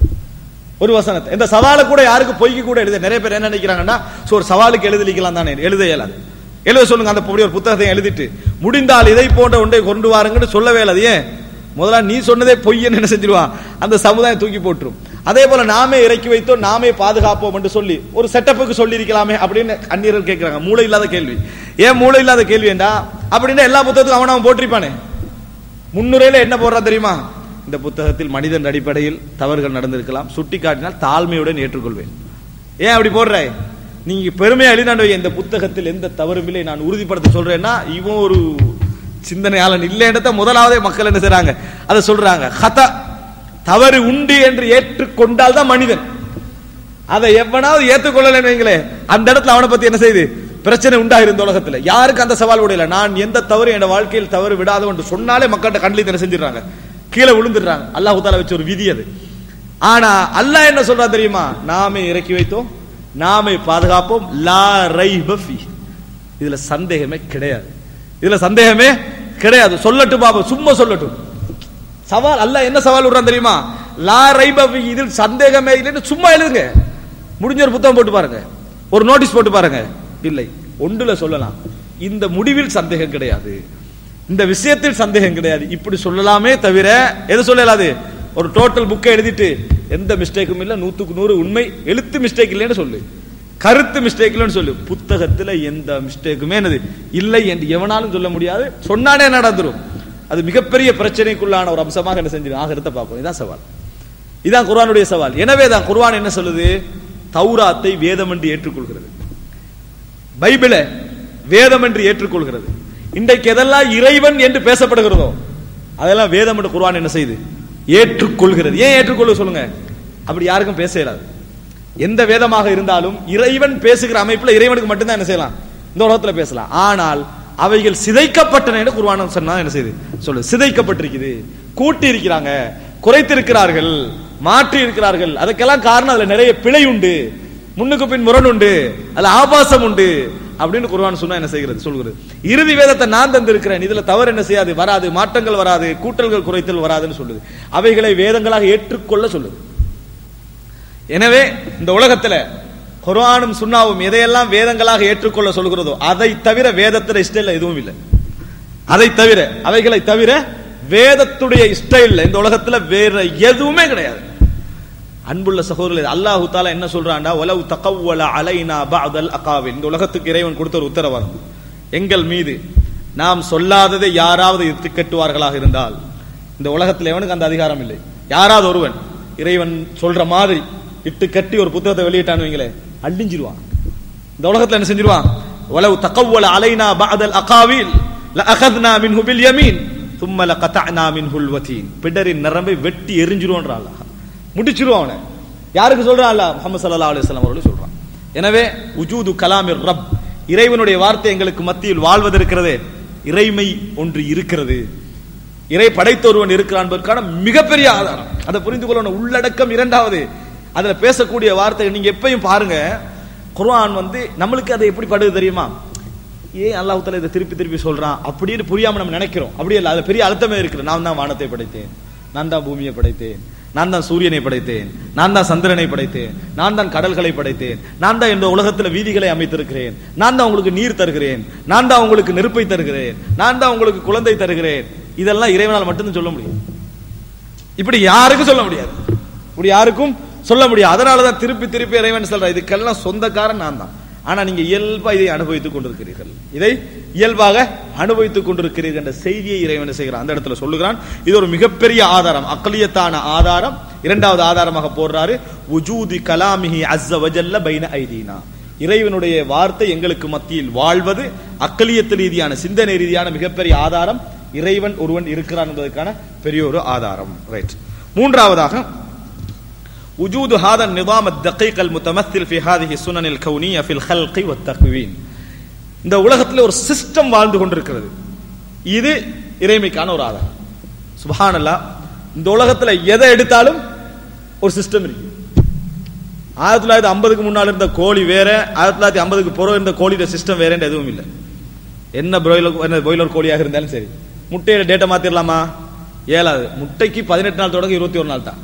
ஒரு வசனத்தை இந்த சவாலை கூட யாருக்கு பொய்க்கு கூட எழுத நிறைய பேர் என்ன நினைக்கிறாங்கன்னா சோ ஒரு சவாலுக்கு எழுதலிக்கலாம் தானே எழுத இயலாது எழுத சொல்லுங்க அந்த அப்படி ஒரு புத்தகத்தை எழுதிட்டு முடிந்தால் இதை போன்ற ஒன்றை கொண்டு வாருங்கன்னு சொல்லவே இயலாது ஏன் முதல்ல நீ சொன்னதே பொய்யன்னு என்ன செஞ்சிருவான் அந்த சமுதாயம் தூக்கி போட்டுரும் அதே போல நாமே இறக்கி வைத்தோம் நாமே பாதுகாப்போம் என்று சொல்லி ஒரு செட்டப்புக்கு சொல்லி இருக்கலாமே அப்படின்னு அந்நியர்கள் கேட்கிறாங்க மூளை இல்லாத கேள்வி ஏன் மூளை இல்லாத கேள்வி ஏண்டா அப்படின்னா எல்லா புத்தகத்துக்கும் அவன் அவன் போட்டிருப்பானே முன்னுரையில என்ன போடுறான் தெரியுமா இந்த புத்தகத்தில் மனிதன் அடிப்படையில் தவறுகள் நடந்திருக்கலாம் சுட்டி காட்டினால் தாழ்மையுடன் ஏற்றுக்கொள்வேன் ஏன் அப்படி போடுற நீங்க பெருமையா எழுதினாண்டு இந்த புத்தகத்தில் எந்த தவறும் இல்லை நான் உறுதிப்படுத்த சொல்றேன்னா இவன் ஒரு சிந்தனையாளன் இல்லைன்றத முதலாவதே மக்கள் என்ன செய்றாங்க அதை சொல்றாங்க ஹத தவறு உண்டு என்று ஏற்றுக்கொண்டால் தான் மனிதன் அதை எவனாவது ஏற்றுக்கொள்ளலன்னு வைங்களே அந்த இடத்துல அவனை பத்தி என்ன செய்யுது பிரச்சனை உண்டாகிரு இந்த உலகத்துல யாருக்கு அந்த சவால் உடையல நான் எந்த தவறு என் வாழ்க்கையில் தவறு விடாதவன் என்று சொன்னாலே மக்கள்கிட்ட கண்ணில் என்ன செஞ்சிடறாங்க கீழே விழுந்துடுறாங்க அல்லாஹு தாலா வச்ச ஒரு விதி அது ஆனா அல்லாஹ் என்ன சொல்றா தெரியுமா நாமே இறக்கி வைத்தோம் நாமே பாதுகாப்போம் லா ரைப ஃபீ இதுல சந்தேகமே கிடையாது இதுல சந்தேகமே கிடையாது சொல்லட்டும் பாபு சும்மா சொல்லட்டும் சவால் அல்லாஹ் என்ன சவால் விடுறான் தெரியுமா லா ரைப ஃபீ இதில் சந்தேகமே இல்லைன்னு சும்மா எழுதுங்க முடிஞ்ச ஒரு புத்தகம் போட்டு பாருங்க ஒரு நோட்டீஸ் போட்டு பாருங்க இல்லை ஒன்றுல சொல்லலாம் இந்த முடிவில் சந்தேகம் கிடையாது இந்த விஷயத்தில் சந்தேகம் கிடையாது இப்படி சொல்லலாமே தவிர எது சொல்லலாது ஒரு டோட்டல் புக்கை எழுதிட்டு எந்த மிஸ்டேக்கும் இல்ல நூத்துக்கு நூறு உண்மை எழுத்து மிஸ்டேக் இல்லைன்னு சொல்லு கருத்து மிஸ்டேக் இல்லைன்னு சொல்லு புத்தகத்துல எந்த மிஸ்டேக்குமே என்னது இல்லை என்று எவனாலும் சொல்ல முடியாது சொன்னானே நடந்துரும் அது மிகப்பெரிய பிரச்சனைக்குள்ளான ஒரு அம்சமாக என்ன செஞ்சிடும் ஆகிறத பார்ப்போம் இதான் சவால் இதான் குர்ஆனுடைய சவால் எனவே தான் குர்ஆன் என்ன சொல்லுது தௌராத்தை வேதம் என்று ஏற்றுக்கொள்கிறது பைபிளை வேதம் என்று ஏற்றுக்கொள்கிறது இன்றைக்கு எதெல்லாம் இறைவன் என்று பேசப்படுகிறதோ அதெல்லாம் வேதம் என்று குர்ஆன் என்ன செய்யுது ஏற்றுக்கொள்கிறது ஏன் ஏற்றுக்கொள்ள சொல்லுங்க அப்படி யாருக்கும் பேச இயலாது எந்த வேதமாக இருந்தாலும் இறைவன் பேசுகிற அமைப்புல இறைவனுக்கு மட்டும்தான் என்ன செய்யலாம் இந்த உலகத்துல பேசலாம் ஆனால் அவைகள் சிதைக்கப்பட்டன என்று குர்ஆன் சொன்னா என்ன செய்யுது சொல்லு சிதைக்கப்பட்டிருக்குது கூட்டி இருக்கிறாங்க குறைத்திருக்கிறார்கள் மாற்றி இருக்கிறார்கள் அதுக்கெல்லாம் காரணம் அதுல நிறைய பிழை உண்டு முன்னுக்கு பின் முரண் உண்டு அதுல ஆபாசம் உண்டு அப்படின்னு குர்ஆன் சொன்னா என்ன செய்கிறது சொல்கிறது இறுதி வேதத்தை நான் தந்திருக்கிறேன் இதுல தவறு என்ன செய்யாது வராது மாற்றங்கள் வராது கூட்டல்கள் குறைத்தல் வராதுன்னு சொல்லுது அவைகளை வேதங்களாக ஏற்றுக்கொள்ள சொல்லுது எனவே இந்த உலகத்துல குர்ஆனும் சுன்னாவும் எதையெல்லாம் வேதங்களாக ஏற்றுக்கொள்ள சொல்கிறதோ அதை தவிர வேதத்துல இஷ்டம் எதுவும் இல்லை அதை தவிர அவைகளை தவிர வேதத்துடைய இஷ்டம் இந்த உலகத்துல வேற எதுவுமே கிடையாது அன்புள்ள சகோதரர் அல்லாஹு தாலா என்ன சொல்றான்டா உலவு தகவல அலைனா பஅதல் அகாவில் இந்த உலகத்துக்கு இறைவன் கொடுத்த ஒரு உத்தரவாதம் எங்கள் மீது நாம் சொல்லாததை யாராவது இட்டு கட்டுவார்களாக இருந்தால் இந்த உலகத்தில் எவனுக்கு அந்த அதிகாரம் இல்லை யாராவது ஒருவன் இறைவன் சொல்ற மாதிரி இட்டு கட்டி ஒரு புத்தகத்தை வெளியிட்டான்னு வைங்களே அழிஞ்சிருவான் இந்த உலகத்துல என்ன செஞ்சிருவான் உலவு தகவல அலைனா பஅதல் அகாவில் லஅகத்னா மின்ஹு பில் யமீன் ثم لقطعنا منه الوتين பிடரின் நரம்பை வெட்டி எரிஞ்சிருவான்றான் அல்லாஹ் முடிச்சிருவான் அவனை யாருக்கு சொல்றான் அல்ல முகமது சல்லா அலிஸ்லாம் அவர்கள் சொல்றான் எனவே உஜூது கலாமிர் ரப் இறைவனுடைய வார்த்தை எங்களுக்கு மத்தியில் வாழ்வதற்கிறதே இறைமை ஒன்று இருக்கிறது இறை படைத்த ஒருவன் இருக்கிறான் என்பதற்கான மிகப்பெரிய ஆதாரம் அதை புரிந்து கொள்ளணும் உள்ளடக்கம் இரண்டாவது அதுல பேசக்கூடிய வார்த்தை நீங்க எப்பயும் பாருங்க குர்ஆன் வந்து நம்மளுக்கு அது எப்படி படுது தெரியுமா ஏன் அல்லாஹ் தஆலா இதை திருப்பி திருப்பி சொல்றான் அப்படின்னு புரியாம நம்ம நினைக்கிறோம் அப்படி இல்ல அதுல பெரிய அழுத்தமே இருக்குது நான் தான் வானத்தை படைத்தேன் நான் தான் பூமியை படைத்தேன் நான் தான் சூரியனை படைத்தேன் நான் தான் சந்திரனை படைத்தேன் நான் தான் கடல்களை படைத்தேன் நான் தான் இந்த உலகத்துல வீதிகளை அமைத்திருக்கிறேன் நான் தான் உங்களுக்கு நீர் தருகிறேன் நான் தான் உங்களுக்கு நெருப்பை தருகிறேன் நான் தான் உங்களுக்கு குழந்தை தருகிறேன் இதெல்லாம் இறைவனால் மட்டும்தான் சொல்ல முடியும் இப்படி யாருக்கும் சொல்ல முடியாது இப்படி யாருக்கும் சொல்ல முடியாது அதனாலதான் திருப்பி திருப்பி இறைவன் சொல்ற இதுக்கெல்லாம் சொந்தக்காரன் நான் தான் ஆனா நீங்க இயல்பா இதை அனுபவித்துக் கொண்டிருக்கிறீர்கள் இதை இயல்பாக அனுபவித்துக் கொண்டிருக்கிறீர்கள் என்ற செய்தியை இறைவன் செய்கிறான் அந்த இடத்துல சொல்லுகிறான் இது ஒரு மிகப்பெரிய ஆதாரம் அக்கலியத்தான ஆதாரம் இரண்டாவது ஆதாரமாக போடுறாரு உஜூதி கலாமிஹி அஸ்ஸ வஜல்ல பைன ஐதீனா இறைவனுடைய வார்த்தை எங்களுக்கு மத்தியில் வாழ்வது அக்கலியத்து ரீதியான சிந்தனை ரீதியான மிகப்பெரிய ஆதாரம் இறைவன் ஒருவன் இருக்கிறான் என்பதற்கான பெரிய ஒரு ஆதாரம் ரைட் மூன்றாவதாக وجود هذا النظام الدقيق المتمثل في هذه السنن الكونية في الخلق والتكوين இந்த உலகத்தில் ஒரு சிஸ்டம் வாழ்ந்து கொண்டிருக்கிறது இது இறைமைக்கான ஒரு ஆதாரம் சுபஹானல்லா இந்த உலகத்துல எதை எடுத்தாலும் ஒரு சிஸ்டம் இருக்கு ஆயிரத்தி தொள்ளாயிரத்தி ஐம்பதுக்கு முன்னால் இருந்த கோழி வேற ஆயிரத்தி தொள்ளாயிரத்தி ஐம்பதுக்கு பிறகு இருந்த கோழியோட சிஸ்டம் வேற எதுவும் இல்லை என்ன பிராய்லர் என்ன பாய்லர் கோழியாக இருந்தாலும் சரி முட்டையோட டேட்டா மாத்திரலாமா ஏழாது முட்டைக்கு பதினெட்டு நாள் தொடங்க இருபத்தி ஒரு நாள் தான்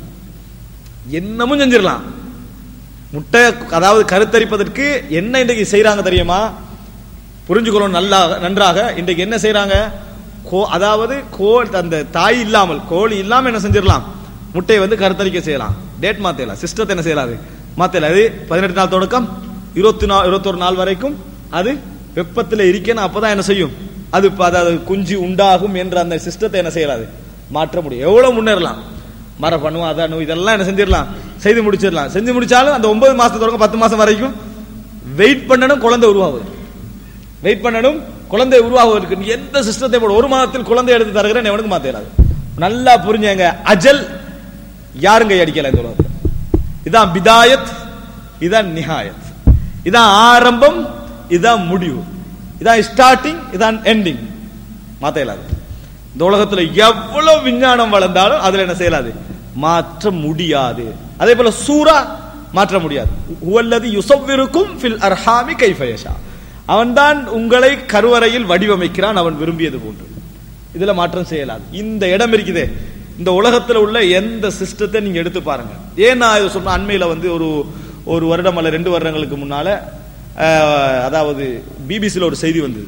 என்னமும் செஞ்சிடலாம் முட்டை அதாவது கருத்தரிப்பதற்கு என்ன இன்றைக்கு செய்யறாங்க தெரியுமா புரிஞ்சுக்கணும் நல்லா நன்றாக இன்றைக்கு என்ன செய்யறாங்க கோ அதாவது கோல் அந்த தாய் இல்லாமல் கோழி இல்லாம என்ன செஞ்சிடலாம் முட்டையை வந்து கருத்தரிக்க செய்யலாம் டேட் மாத்தலாம் சிஸ்டத்தை என்ன செய்யலாது மாத்தல அது பதினெட்டு நாள் தொடக்கம் இருபத்தி நாள் இருபத்தொரு நாள் வரைக்கும் அது வெப்பத்தில் இருக்கணும் அப்பதான் என்ன செய்யும் அது இப்ப அதாவது குஞ்சு உண்டாகும் என்ற அந்த சிஸ்டத்தை என்ன செய்யலாது மாற்ற முடியும் எவ்வளவு முன்னேறலாம் மரபணு அதனு இதெல்லாம் என்ன செஞ்சிடலாம் செய்து முடிச்சிடலாம் செஞ்சு முடிச்சாலும் அந்த ஒன்பது மாசத்து தொடங்க பத்து மாசம் வரைக்கும் வெயிட் பண்ணணும் குழந்தை உருவாகுது வெயிட் பண்ணணும் குழந்தை உருவாகுவதற்கு நீ எந்த சிஸ்டத்தை போட ஒரு மாதத்தில் குழந்தை எடுத்து தருகிறேன் எவனுக்கு மாத்தேராது நல்லா புரிஞ்சங்க அஜல் யாருங்க அடிக்கல இந்த உலகத்துல இதான் பிதாயத் இதான் நிஹாயத் இதான் ஆரம்பம் இதான் முடிவு இதான் ஸ்டார்டிங் இதான் எண்டிங் மாத்த இயலாது இந்த உலகத்துல எவ்வளவு விஞ்ஞானம் வளர்ந்தாலும் அதுல என்ன செய்யலாது மாற்ற முடியாது அதே போல சூரா மாற்ற முடியாது உவல்லது யுசவ்விருக்கும் ஃபில் அர்ஹாமி கைஃபயஷா அவன்தான் உங்களை கருவறையில் வடிவமைக்கிறான் அவன் விரும்பியது போன்று இதுல மாற்றம் செய்யலாது இந்த இடம் இருக்குதே இந்த உலகத்துல உள்ள எந்த சிஸ்டத்தை நீங்க எடுத்து பாருங்க ஏன் நான் இதை சொன்ன அண்மையில வந்து ஒரு ஒரு வருடம் அல்ல ரெண்டு வருடங்களுக்கு முன்னால அஹ், அதாவது பிபிசியில் ஒரு செய்தி வந்தது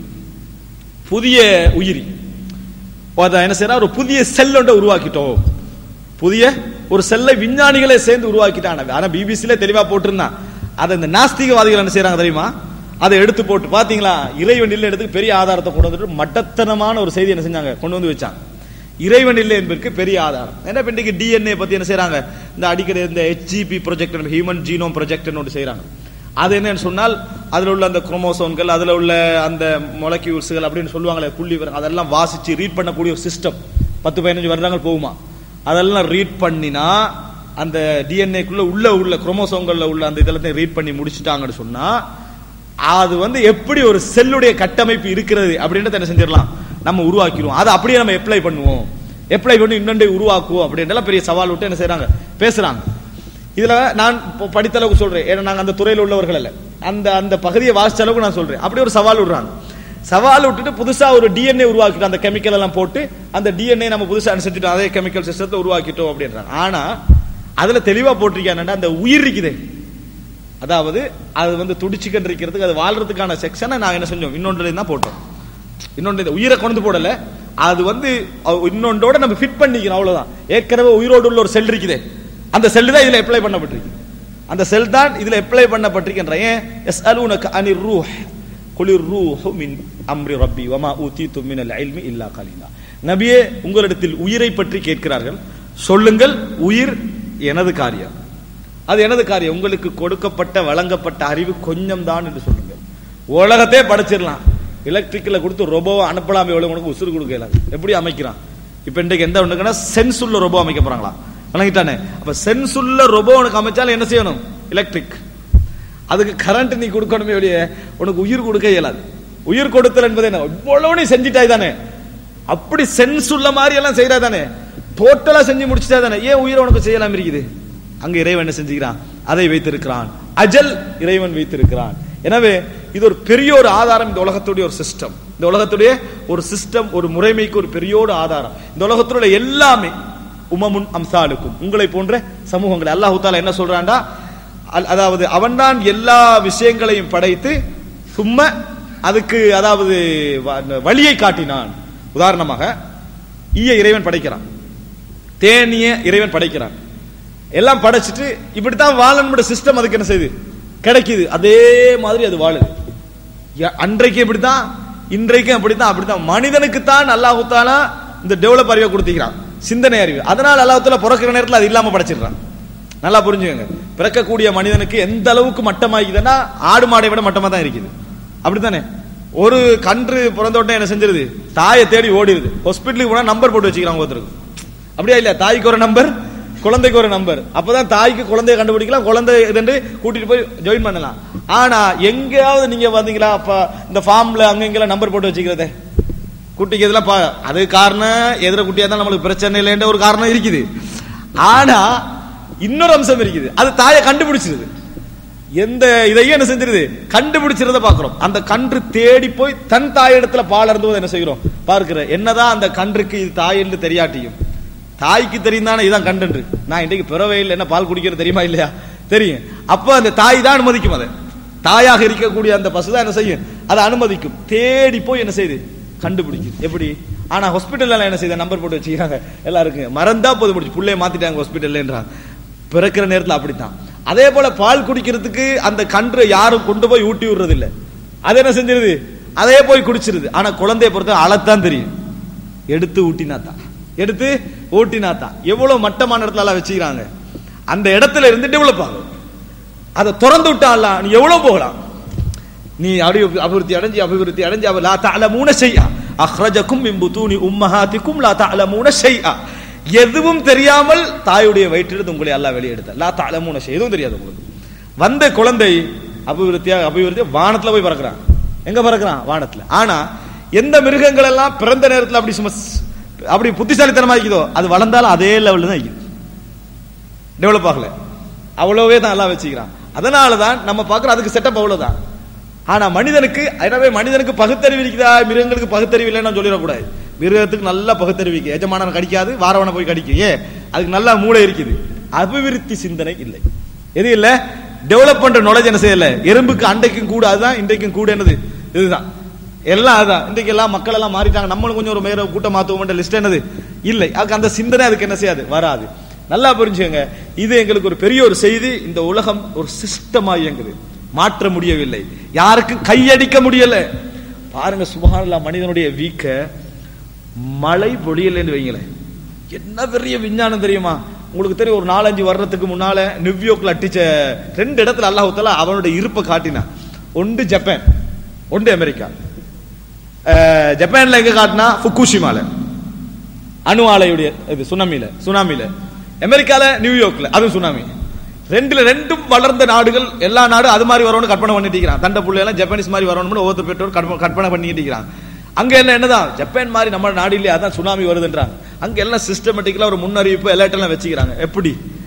புதிய உயிரி அதான் என்ன செய்யறா ஒரு புதிய செல் ஒன்றை உருவாக்கிட்டோம் புதிய ஒரு செல்லை விஞ்ஞானிகளே சேர்ந்து உருவாக்கிட்டாங்க ஆனா பிபிசில தெளிவா போட்டிருந்தான் அதை இந்த நாஸ்திகவாதிகள் என்ன செய்யறாங்க தெரியுமா அதை எடுத்து போட்டு பாத்தீங்களா இறைவன் இல்லை எடுத்து பெரிய ஆதாரத்தை கொண்டு வந்துட்டு மட்டத்தனமான ஒரு செய்தி என்ன செஞ்சாங்க கொண்டு வந்து வச்சாங்க இறைவன் இல்லை என்பதற்கு பெரிய ஆதாரம் என்ன இப்ப இன்னைக்கு டிஎன்ஏ பத்தி என்ன செய்யறாங்க இந்த அடிக்கடி இந்த HGP project human genome project ஒன்று செய்யறாங்க அது என்னன்னு சொன்னால் அதுல உள்ள அந்த குரோமோசோன்கள் அதுல உள்ள அந்த மொலக்யூல்ஸ்கள் அப்படின்னு சொல்லுவாங்களே புள்ளி விவரம், அதெல்லாம் வாசிச்சு ரீட் பண்ணக்கூடிய ஒரு சிஸ்டம் பத்து பதினஞ்சு வருடங்கள் போகுமா அதெல்லாம் ரீட் பண்ணினா அந்த டிஎன்ஏக்குள்ள உள்ள உள்ள குரோமோசோம்கள்ல உள்ள அந்த இதெல்லாம் ரீட் பண்ணி முடிச்சிட்டாங்கன்னு சொன்னா அது வந்து எப்படி ஒரு செல்லுடைய கட்டமைப்பு இருக்கிறது அப்படின்றத என்ன செஞ்சிடலாம் நம்ம உருவாக்கிடுவோம் அதை அப்படியே நம்ம அப்ளை பண்ணுவோம் அப்ளை பண்ணி இன்னொன்றை உருவாக்குவோம் அப்படின்றலாம் பெரிய சவால் விட்டு என்ன செய்றாங்க பேசுறாங்க இதுல நான் இப்போ படித்த அளவுக்கு சொல்றேன் ஏன்னா நாங்க அந்த துறையில் உள்ளவர்கள் அல்ல அந்த அந்த பகுதியை வாசிச்ச அளவுக்கு நான் சொல்றேன் அப்படி ஒரு சவால் விடுறாங்க சவால் விட்டுட்டு புதுசா ஒரு டிஎன்ஏ உருவாக்கிட்டோம் அந்த கெமிக்கல் எல்லாம் போட்டு அந்த டிஎன்ஏ நம்ம புதுசா அனுசரிச்சுட்டோம் அதே கெமிக்கல் சிஸ்டத்தை உருவாக்கிட்டோம் அப்படின்றாங்க ஆனா அதுல தெளிவா போட்டிருக்காங்க அந்த உயிர் இருக்குதே அதாவது அது வந்து துடிச்சுக்கிட்டு இருக்கிறதுக்கு அது வாழ்றதுக்கான செக்ஷனை நான் என்ன செஞ்சோம் இன்னொன்று தான் போட்டோம் இன்னொன்று இந்த உயிரை கொண்டு போடல அது வந்து அவ- இன்னொன்றோட நம்ம ஃபிட் பண்ணிக்கிறோம் அவ்வளவுதான் ஏற்கனவே உயிரோடு உள்ள ஒரு செல் இருக்குதே அந்த செல் தான் இதுல அப்ளை பண்ணப்பட்டிருக்கு அந்த செல் தான் இதுல அப்ளை பண்ணப்பட்டிருக்கின்ற ஏன் எஸ் அலுனக அனிர் ரூஹ் குளிர் ரூஹு மின் அம்ரி ரப்பி வமா ஊதீது மினல் இல்மி இல்லா கலீலா நபியே உங்களிடத்தில் உயிரை பற்றி கேட்கிறார்கள் சொல்லுங்கள் உயிர் எனது காரியம் அது எனது காரியம் உங்களுக்கு கொடுக்கப்பட்ட வழங்கப்பட்ட அறிவு கொஞ்சம் தான் என்று சொல்லுங்கள் உலகத்தே படைச்சிடலாம் எலக்ட்ரிக்கல கொடுத்து ரோபோவை அனுப்பலாம் எவ்வளவு உனக்கு உசுறு கொடுக்கல எப்படி அமைக்கிறான் இப்ப இன்றைக்கு எந்த ஒண்ணுக்குன்னா சென்ஸ் உள்ள ரோபோ அமைக்க போறாங்களா வழங்கிட்டானே அப்ப சென்ஸ் உள்ள ரோபோ உனக்கு அமைச்சாலும் என்ன செய்யணும் எலக்ட்ரிக் அதுக்கு கரண்ட் நீ கொடுக்கணுமே வெளியே உனக்கு உயிர் கொடுக்க இயலாது உயிர் கொடுத்தல் என்பது என்ன இவ்வளவு நீ செஞ்சிட்டாய் தானே அப்படி சென்ஸ் உள்ள மாதிரி எல்லாம் செய்யறா தானே டோட்டலா செஞ்சு முடிச்சிட்டா தானே ஏன் உயிரை உனக்கு செய்யலாம் இருக்குது அங்க இறைவன் என்ன செஞ்சுக்கிறான் அதை வைத்திருக்கிறான் அஜல் இறைவன் வைத்திருக்கிறான் எனவே இது ஒரு பெரிய ஒரு ஆதாரம் இந்த உலகத்துடைய ஒரு சிஸ்டம் இந்த உலகத்துடைய ஒரு சிஸ்டம் ஒரு முறைமைக்கு ஒரு பெரிய ஒரு ஆதாரம் இந்த உலகத்துடைய எல்லாமே உமமுன் அம்சாலுக்கும் உங்களை போன்ற சமூகங்களை அல்லாஹு தாலா என்ன சொல்றான்டா அல்- அதாவது அவன்தான் எல்லா விஷயங்களையும் படைத்து சும்மா அதுக்கு அதாவது வ- வழியை காட்டினான் உதாரணமாக ஈய இறைவன் படைக்கிறான் தேனிய இறைவன் படைக்கிறான் எல்லாம் படைச்சிட்டு இப்படித்தான் வாழணும் சிஸ்டம் அதுக்கு என்ன செய்யுது கிடைக்குது அதே மாதிரி அது வாழுது ய- அன்றைக்கு இப்படித்தான் இன்றைக்கும் அப்படித்தான் அப்படித்தான் மனிதனுக்கு தான் அல்லாஹு தாலா இந்த டெவலப் அறிவை கொடுத்திக்கிறான் சிந்தனை அறிவு அதனால அல்லாஹ் தாலா பிறக்கிற நேரத்தில் அது இல்லாம படைச்சிடுறான் நல்லா புரிஞ்சுக்கங்க பிறக்கக்கூடிய மனிதனுக்கு எந்த அளவுக்கு மட்டமாக்குதுன்னா ஆடு மாடை விட மட்டமா தான் இருக்குது அப்படித்தானே ஒரு கன்று பிறந்த உடனே என்ன செஞ்சிருது தாயை தேடி ஓடிடுது ஹாஸ்பிட்டலுக்கு போனா நம்பர் போட்டு வச்சுக்கிறாங்க ஒருத்தருக்கு அப்படியா இல்ல தாய்க்கு ஒரு நம்பர் குழந்தைக்கு ஒரு நம்பர் அப்பதான் தாய்க்கு குழந்தைய கண்டுபிடிக்கலாம் குழந்தை இதுன்னு கூட்டிட்டு போய் ஜாயின் பண்ணலாம் ஆனா எங்கேயாவது நீங்க வந்தீங்களா அப்ப இந்த ஃபார்ம்ல அங்க இங்கெல்லாம் நம்பர் போட்டு வச்சுக்கிறதே குட்டிக்கு இதெல்லாம் பா அது காரணம் எதிர குட்டியா தான் நம்மளுக்கு பிரச்சனை இல்லைன்ற ஒரு காரணம் இருக்குது ஆனா இன்னொரு அம்சம் இருக்குது அது தாயை கண்டுபிடிச்சிருது எந்த இதையும் என்ன செஞ்சிருது கண்டுபிடிச்சிருத பாக்குறோம் அந்த கன்று தேடி போய் தன் தாயிடத்துல பால் அருந்துவது என்ன செய்கிறோம் பார்க்கிற என்னதான் அந்த கன்றுக்கு இது தாய் என்று தெரியாட்டியும் தாய்க்கு தெரியும் தானே இதான் கண்டு நான் இன்றைக்கு பிறவே இல்லை என்ன பால் குடிக்கிறது தெரியுமா இல்லையா தெரியும் அப்ப அந்த தாய் தான் அனுமதிக்கும் அதை தாயாக இருக்கக்கூடிய அந்த பசுதான் என்ன செய்யும் அதை அனுமதிக்கும் தேடி போய் என்ன செய்யுது கண்டுபிடிக்குது எப்படி ஆனா ஹாஸ்பிட்டல்ல என்ன செய்யுது நம்பர் போட்டு வச்சுக்கிறாங்க எல்லாருக்கும் மறந்தா போது முடிச்சு புள்ளைய மாத்திட்டாங்க ஹாஸ்பிட்டல்ன்றாங்க பிறக்கிற நேரத்துல அப்படித்தான் அதே போல பால் குடிக்கிறதுக்கு அந்த கன்று யாரும் கொண்டு போய் ஊட்டி விடுறது இல்ல அது என்ன செஞ்சிருது அதே போய் குடிச்சிருது ஆனா குழந்தைய பொறுத்த அளத்தான் தெரியும் எடுத்து ஊட்டினாத்தான் எடுத்து ஊட்டினாத்தான் எவ்வளவு மட்டமான இடத்துல எல்லாம் வச்சுக்கிறாங்க அந்த இடத்துல இருந்து டெவலப் ஆகும் அதை திறந்து விட்டால நீ எவ்வளவு போகலாம் நீ அடி அபிவிருத்தி அடைஞ்சு அபிவிருத்தி அடைஞ்சு அவ லா தஅலமூன ஷைஆ அக்ரஜக்கும் மின் புதூனி உம்மஹாத்திக்கும் லா தஅலமூன ஷைஆ எதுவும் தெரியாமல் தாயுடைய வயிற்றிலிருந்து உங்களை அல்லாஹ் வெளியெடுத்த லா தஅலமூன ஷை எதுவும் தெரியாது உங்களுக்கு வந்த குழந்தை அபிவிருத்தியா அபிவிருத்தியா வானத்துல போய் பறக்குறான் எங்க பறக்குறான் வானத்துல ஆனா எந்த மிருகங்கள் எல்லாம் பிறந்த நேரத்துல அப்படி சும்மா ஸ்- அப்படி புத்திசாலித்தனமா இருக்குதோ அது வளர்ந்தாலும் அதே லெவல்ல தான் இருக்குது டெவலப் ஆகல அவ்வளவே தான் எல்லாம் வச்சுக்கிறான் அதனால தான் நம்ம பார்க்குறோம் அதுக்கு செட்டப் அவ்வளவுதான் ஆனா மனிதனுக்கு எனவே மனிதனுக்கு பகுத்தறிவு இருக்குதா மிருகங்களுக்கு பகுத்தறிவு இல்லைன்னு சொல்லிடக்கூடாது மிருகத்துக்கு நல்ல பகுத்தறிவு இருக்கு எஜமானன் கடிக்காது வாரவனை போய் கடிக்கும் ஏன் அதுக்கு நல்லா மூளை இருக்குது அபிவிருத்தி சிந்தனை இல்லை எது இல்ல டெவலப் பண்ற நாலேஜ் என்ன செய்யல எறும்புக்கு அண்டைக்கும் கூட அதுதான் இன்றைக்கும் கூட என்னது இதுதான் எல்லாம் அதான் இன்றைக்கு எல்லாம் மக்கள் எல்லாம் மாறிட்டாங்க நம்மளும் கொஞ்சம் ஒரு மேல கூட்டம் மாத்துவோம் லிஸ்ட் என்னது இல்லை அதுக்கு அந்த சிந்தனை அதுக்கு என்ன செய்யாது வராது நல்லா புரிஞ்சுங்க இது எங்களுக்கு ஒரு பெரிய ஒரு செய்தி இந்த உலகம் ஒரு சிஸ்டமா இயங்குது மாற்ற முடியவில்லை யாருக்கும் கையடிக்க முடியல பாருங்க சுபஹானல்லா மனிதனுடைய வீக்க மழை பொழியலன்னு வைங்களேன் என்ன பெரிய விஞ்ஞானம் தெரியுமா உங்களுக்கு தெரியும் ஒரு நாலஞ்சு வருடத்துக்கு முன்னால நியூயார்க்ல அட்டிச்ச ரெண்டு இடத்துல அல்லாஹ் தஆலா அவனுடைய இருப்பை காட்டினான் ஒன்று ஜப்பான் ஒன்று அமெரிக்கா அஹ், ஜப்பான்ல எங்க காட்டினா ஃபுக்குஷிமால அணு ஆலையுடைய இது சுனாமில சுனாமில அமெரிக்கால நியூயார்க்ல அதுவும் சுனாமி ரெண்டுல ரெண்டும் வளர்ந்த நாடுகள் எல்லா நாடும் அது மாதிரி வரணும்னு கற்பனை பண்ணிட்டு இருக்கிறான் தண்ட புள்ள எல்லாம் ஜப்பானீஸ் மாதிரி வரணும்னு ஒவ்வொரு பெற்றோர் கற்பனை- கற்பனை பண்ணிட்டு இருக்கிறான் அங்க எல்லாம் என்னதான் ஜப்பான் மாதிரி நம்ம நாடு இல்லையா அதான் சுனாமி வருதுன்றாங்க அங்க எல்லாம் சிஸ்டமேட்டிக்கலா ஒரு முன்னறிவிப்பு எல்லாம் எல்லாம் வச்சுக்கிறாங்க எப்படி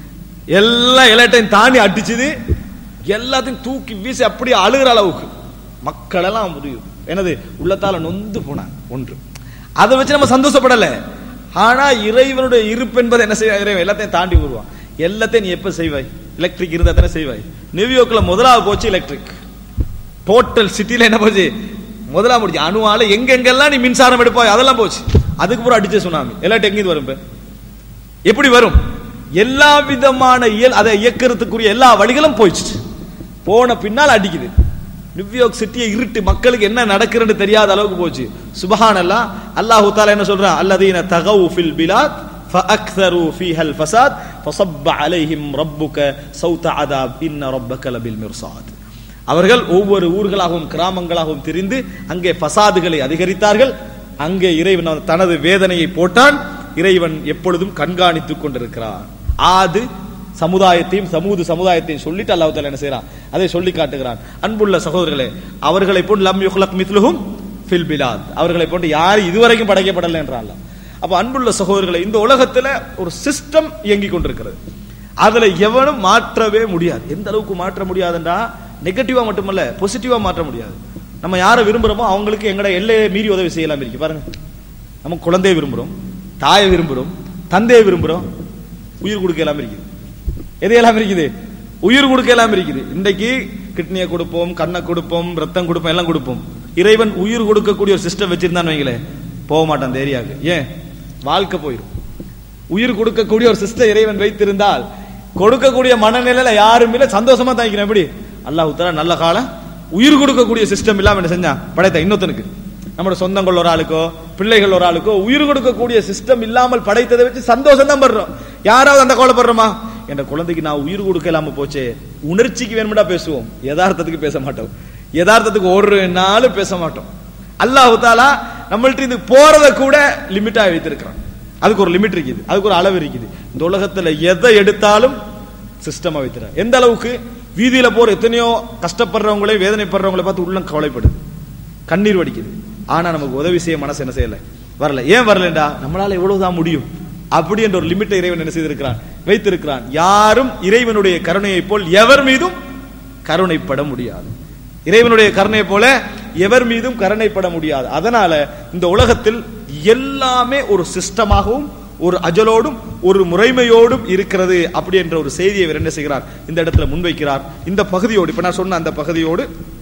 எல்லா எலைட்டையும் தாண்டி அடிச்சது எல்லாத்தையும் தூக்கி வீசி அப்படியே அழுகிற அளவுக்கு மக்கள் எல்லாம் முடியும் என்னது உள்ளத்தால நொந்து போனாங்க ஒன்று அதை வச்சு நம்ம சந்தோஷப்படல ஆனா இறைவனுடைய இருப்பு என்பது என்ன செய்ய இறைவன் எல்லாத்தையும் தாண்டி வருவான் எல்லாத்தையும் நீ எப்ப செய்வாய் எலக்ட்ரிக் இருந்தா தானே செய்வாய் நியூயார்க்ல முதலாவது போச்சு எலக்ட்ரிக் டோட்டல் சிட்டில என்ன போச்சு முதலாம் முடிச்சு அணுவால எங்க எங்கெல்லாம் நீ மின்சாரம் எடுப்பாய் அதெல்லாம் போச்சு அதுக்கு பூரா அடிச்ச சுனாமி எல்லாம் எங்க வரும் இப்ப எப்படி வரும் எல்லா விதமான இயல் அதை இயக்கிறதுக்குரிய எல்லா வழிகளும் போயிடுச்சு போன பின்னால் அடிக்குது நியூயார்க் சிட்டியை இருட்டு மக்களுக்கு என்ன நடக்குதுன்னு தெரியாத அளவுக்கு போச்சு சுபஹான் அல்லா அல்லாஹு தாலா என்ன சொல்றான் அல்லதீன தகவு ஃபில் பிலாத் فأكثروا فيها الفساد فصب عليهم ربك صوت عذاب إن ربك لبالمرصاد அவர்கள் ஒவ்வொரு ஊர்களாகவும் கிராமங்களாகவும் திரிந்து அங்கே பசாதுகளை அதிகரித்தார்கள் அங்கே இறைவன் அவன் தனது வேதனையை போட்டான் இறைவன் எப்பொழுதும் கண்காணித்துக் கொண்டிருக்கிறான் ஆது சமுதாயத்தையும் சமூக சமுதாயத்தையும் சொல்லிட்டு அல்லாஹ் தாலா என்ன செய்றான் அதை சொல்லி காட்டுகிறான் அன்புள்ள சகோதரர்களே அவர்களை போன்று லம் யுஹ்லக் மித்லுஹும் ஃபில் பிலாத் அவர்களை போன்று யார் இதுவரைக்கும் படைக்கப்படலை என்றான் அல்லாஹ். அப்ப அன்புள்ள சகோதரர்களே இந்த உலகத்துல ஒரு சிஸ்டம் இயங்கிக் கொண்டிருக்கிறது அதுல எவனும் மாற்றவே முடியாது எந்த அளவுக்கு மாற்ற முடியாதுன்றா நெகட்டிவா மட்டுமல்ல பாசிட்டிவா மாற்ற முடியாது நம்ம யாரை விரும்புறோமோ அவங்களுக்கு எங்கட எல்லையை மீறி உதவி செய்யலாம் இருக்கு பாருங்க நம்ம குழந்தையை விரும்புறோம் தாயை விரும்புறோம் தந்தையை விரும்புறோம் உயிர் கொடுக்க எல்லாம் இருக்குது எது எல்லாம் இருக்குது உயிர் கொடுக்க எல்லாம் இருக்குது இன்றைக்கு கிட்னியை கொடுப்போம் கண்ணை கொடுப்போம் ரத்தம் கொடுப்போம் எல்லாம் கொடுப்போம் இறைவன் உயிர் கொடுக்கக்கூடிய ஒரு சிஸ்டம் வச்சிருந்தான்னு வைங்களேன் போக மாட்டான் அந்த ஏரியாவுக்கு ஏன் வாழ்க்கை போயிடும் உயிர் கொடுக்கக்கூடிய ஒரு சிஸ்டம் இறைவன் வைத்திருந்தால் கொடுக்கக்கூடிய மனநிலையில யாரும் இல்ல சந்தோஷமா தாங்கிக்கிறேன் எப்படி அல்லாஹ் உத்தரா நல்ல காலம் உயிர் கொடுக்கக்கூடிய சிஸ்டம் இல்லாம என்ன செஞ்சான் படைத்த இன்னொருத்தனுக்கு நம்மளோட சொந்தங்கள் ஒரு ஆளுக்கோ பிள்ளைகள் ஒரு ஆளுக்கோ உயிர் கொடுக்கக்கூடிய சிஸ்டம் இல்லாமல் படைத்ததை வச்சு சந்தோஷம் தான் படுறோம் யாராவது அந்த கவலைப்படுறோமா என்ற குழந்தைக்கு நான் உயிர் கொடுக்க இல்லாம போச்சே உணர்ச்சிக்கு வேணும்டா பேசுவோம் யதார்த்தத்துக்கு பேச மாட்டோம் யதார்த்தத்துக்கு ஒரு நாளும் பேச மாட்டோம் அல்லாஹு தாலா நம்மள்ட்ட இது போறத கூட லிமிட்டா வைத்திருக்கிறான் அதுக்கு ஒரு லிமிட் இருக்குது அதுக்கு ஒரு அளவு இருக்குது இந்த உலகத்துல எதை எடுத்தாலும் சிஸ்டமா வைத்திருக்கான் எந்த அளவுக்கு வீதியில போற எத்தனையோ கஷ்டப்படுறவங்களே வேதனைப்படுறவங்களே பார்த்து உள்ளம் கவலைப்படுது கண்ணீர் வடிக்குது ஆனா நமக்கு உதவி செய்ய மனசு என்ன செய்யல வரல ஏன் வரலண்டா நம்மளால எவ்வளவுதான் முடியும் அப்படி என்ற ஒரு லிமிட்டை இறைவன் என்ன செய்திருக்கிறான் வைத்திருக்கிறான் யாரும் இறைவனுடைய கருணையை போல் எவர் மீதும் கருணைப்பட முடியாது இறைவனுடைய கருணை போல எவர் மீதும் கருணைப்பட முடியாது அதனால இந்த உலகத்தில் எல்லாமே ஒரு சிஸ்டமாகவும் ஒரு அஜலோடும் ஒரு முறைமையோடும் இருக்கிறது அப்படி என்ற ஒரு செய்தியை இவர் என்ன செய்கிறார் இந்த இடத்துல முன்வைக்கிறார் இந்த பகுதியோடு இப்ப நான் சொன்ன அந்த பகுதியோடு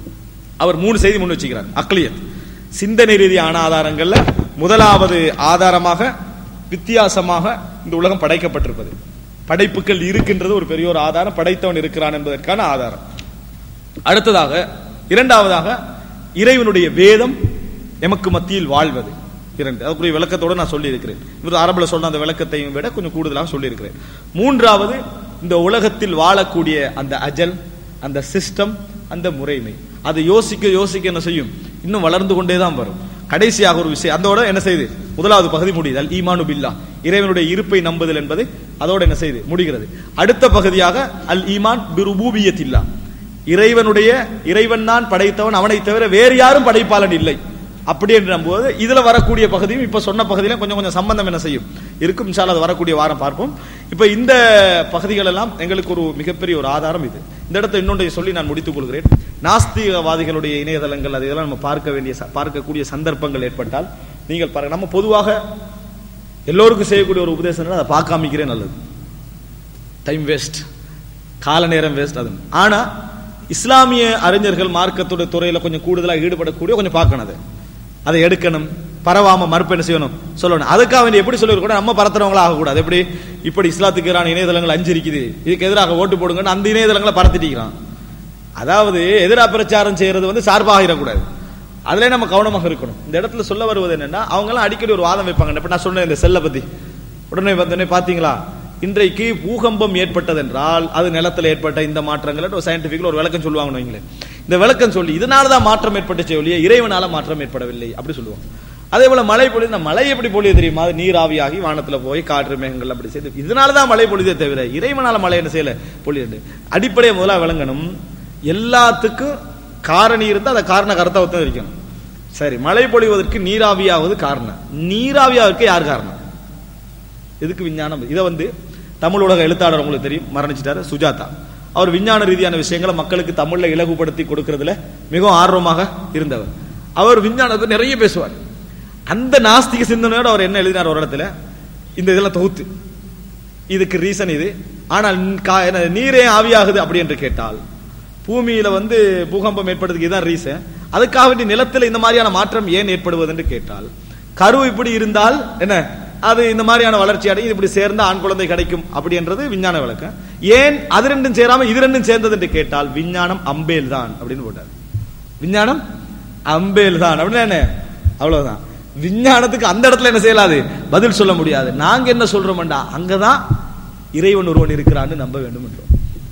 அவர் மூணு செய்தி முன் வச்சுக்கிறார் அக்லியத் சிந்தனை ரீதியான ஆதாரங்கள்ல முதலாவது ஆதாரமாக வித்தியாசமாக இந்த உலகம் படைக்கப்பட்டிருப்பது படைப்புகள் இருக்கின்றது ஒரு பெரிய ஒரு ஆதாரம் படைத்தவன் இருக்கிறான் என்பதற்கான ஆதாரம் அடுத்ததாக இரண்டாவதாக இறைவனுடைய வேதம் எமக்கு மத்தியில் வாழ்வது இரண்டு அதுக்குரிய விளக்கத்தோடு நான் சொல்லி இருக்கிறேன் இவர் அரபுல சொன்ன அந்த விளக்கத்தையும் விட கொஞ்சம் கூடுதலாக சொல்லி இருக்கிறேன் மூன்றாவது இந்த உலகத்தில் வாழக்கூடிய அந்த அஜல் அந்த சிஸ்டம் அந்த முறைமை அது யோசிக்க யோசிக்க என்ன செய்யும் இன்னும் வளர்ந்து கொண்டே தான் வரும் கடைசியாக ஒரு விஷயம் அதோட என்ன செய்யுது முதலாவது பகுதி முடியுது அல் ஈமானு பில்லா இறைவனுடைய இருப்பை நம்புதல் என்பது அதோட என்ன செய்யுது முடிகிறது அடுத்த பகுதியாக அல் ஈமான் பிருபூபியத்தில்லா இறைவனுடைய இறைவன் தான் படைத்தவன் அவனை தவிர வேறு யாரும் படைப்பாளன் இல்லை அப்படி என்று நம்புவது இதுல வரக்கூடிய பகுதியும் இப்ப சொன்ன பகுதியிலும் கொஞ்சம் கொஞ்சம் சம்பந்தம் என்ன செய்யும் இருக்கும் இன்ஷால்ல அது வரக்கூடிய வாரம் பார்ப்போம் இப்ப இந்த பகுதிகள் எல்லாம் எங்களுக்கு ஒரு மிகப்பெரிய ஒரு ஆதாரம் இது இந்த இடத்தை இன்னொன்றை சொல்லி நான் முடித்துக் கொள்கிறேன் நாஸ்திகவாதிகளுடைய இணையதளங்கள் அது இதெல்லாம் நம்ம பார்க்க வேண்டிய ச- பார்க்கக்கூடிய சந்தர்ப்பங்கள் ஏற்பட்டால் நீங்கள் பாருங்க நம்ம பொதுவாக எல்லோருக்கும் செய்யக்கூடிய ஒரு உபதேசம் என்னன்னா, அதை பார்க்காமிக்கிறே நல்லது டைம் வேஸ்ட் கால நேரம் வேஸ்ட் அது ஆனா இஸ்லாமிய அறிஞர்கள் மார்க்கத்தோட துறையில கொஞ்சம் கூடுதலா ஈடுபடக்கூடிய கொஞ்சம் பார்க்கணும் அதை அதை எடுக்கணும் பரவாம மறுப்பு என்ன செய்யணும் சொல்லணும் அதுக்காக வேண்டி எப்படி சொல்லிருக்கூட நம்ம பரத்துறவங்களா ஆகக்கூடாது எப்படி இப்படி இஸ்லாத்துக்கு எதிரான இணையதளங்கள் அஞ்சு இருக்குது இதுக்கு எதிராக ஓட்டு போடுங்கன்னு அந்த இணையதளங்களை பரத்திட்டிக்கிறான் அதாவது எதிரா பிரச்சாரம் செய்யறது வந்து சார்பாக ஆகிடக்கூடாது அதுல நம்ம கவனமாக இருக்கணும் இந்த இடத்துல சொல்ல வருவது என்னன்னா அவங்க எல்லாம் அடிக்கடி ஒரு வாதம் வைப்பாங்க இப்ப நான் சொன்னேன் இந்த செல்லை பத்தி உடனே வந்தோடனே பாத்தீங்களா இன்றைக்கு பூகம்பம் ஏற்பட்டது என்றால் அது நிலத்துல ஏற்பட்ட இந்த மாற்றங்கள் ஒரு சயின்டிபிக்ல ஒரு விளக்கம் சொல்லுவாங்க வைங்களேன் இந்த விளக்கம் சொல்லி இதனால தான் மாற்றம் ஏற்பட்டுச்சு ஒழிய இறைவனால மாற்றம் ஏற்படவில்லை அப்படி சொல்லுவாங்க அதே போல மழை பொழிவு இந்த மழை எப்படி பொழிய தெரியுமா அது நீராவியாகி வானத்துல போய் காற்று மேகங்கள் அப்படி செய்து இதனால தான் மழை பொழிதே தவிர இறைவனால மழை என்ன செய்யல பொழியுது அடிப்படையை முதல்ல விளங்கணும் எல்லாத்துக்கும் காரணி இருந்தா அந்த காரண கருத்தை இருக்கணும் சரி மழை பொழிவதற்கு நீராவியாவது காரணம் நீராவியாவிற்கு யார் காரணம் எதுக்கு விஞ்ஞானம் இதை வந்து தமிழ் உலக எழுத்தாளர் உங்களுக்கு தெரியும் மரணிச்சிட்டாரு சுஜாதா அவர் விஞ்ஞான ரீதியான விஷயங்களை மக்களுக்கு தமிழ்ல இலகுபடுத்தி கொடுக்கறதுல மிகவும் ஆர்வமாக இருந்தவர் அவர் விஞ்ஞானத்தை நிறைய பேசுவார் அந்த நாஸ்திக சிந்தனையோட அவர் என்ன எழுதினார் ஒரு இடத்துல இந்த இதெல்லாம் தொகுத்து இதுக்கு ரீசன் இது ஆனால் கா- என்ன, நீரே ஆவியாகுது அப்படி என்று கேட்டால் பூமியில வந்து பூகம்பம் ஏற்படுறதுக்கு இதுதான் ரீசன் அதுக்காக வேண்டி நிலத்தில் இந்த மாதிரியான மாற்றம் ஏன் ஏற்படுவது என்று கேட்டால் கரு இப்படி இருந்தால் என்ன அது இந்த மாதிரியான வளர்ச்சி அடையும் இது இப்படி சேர்ந்த ஆண் குழந்தை கிடைக்கும் அப்படின்றது விஞ்ஞான விளக்கம் ஏன் அது ரெண்டும் சேராம இது ரெண்டும் சேர்ந்தது என்று கேட்டால் விஞ்ஞானம் அம்பேல் தான் அப்படின்னு போட்டார் விஞ்ஞானம் அம்பேல் தான் அப்படின்னு என்ன அவ்வளவுதான் விஞ்ஞானத்துக்கு அந்த இடத்துல என்ன செய்யலாது பதில் சொல்ல முடியாது நாங்க என்ன சொல்றோம்டா அங்கதான் இறைவன் ஒருவன் இருக்கிறான்னு நம்ப வேண்டும் என்றோம்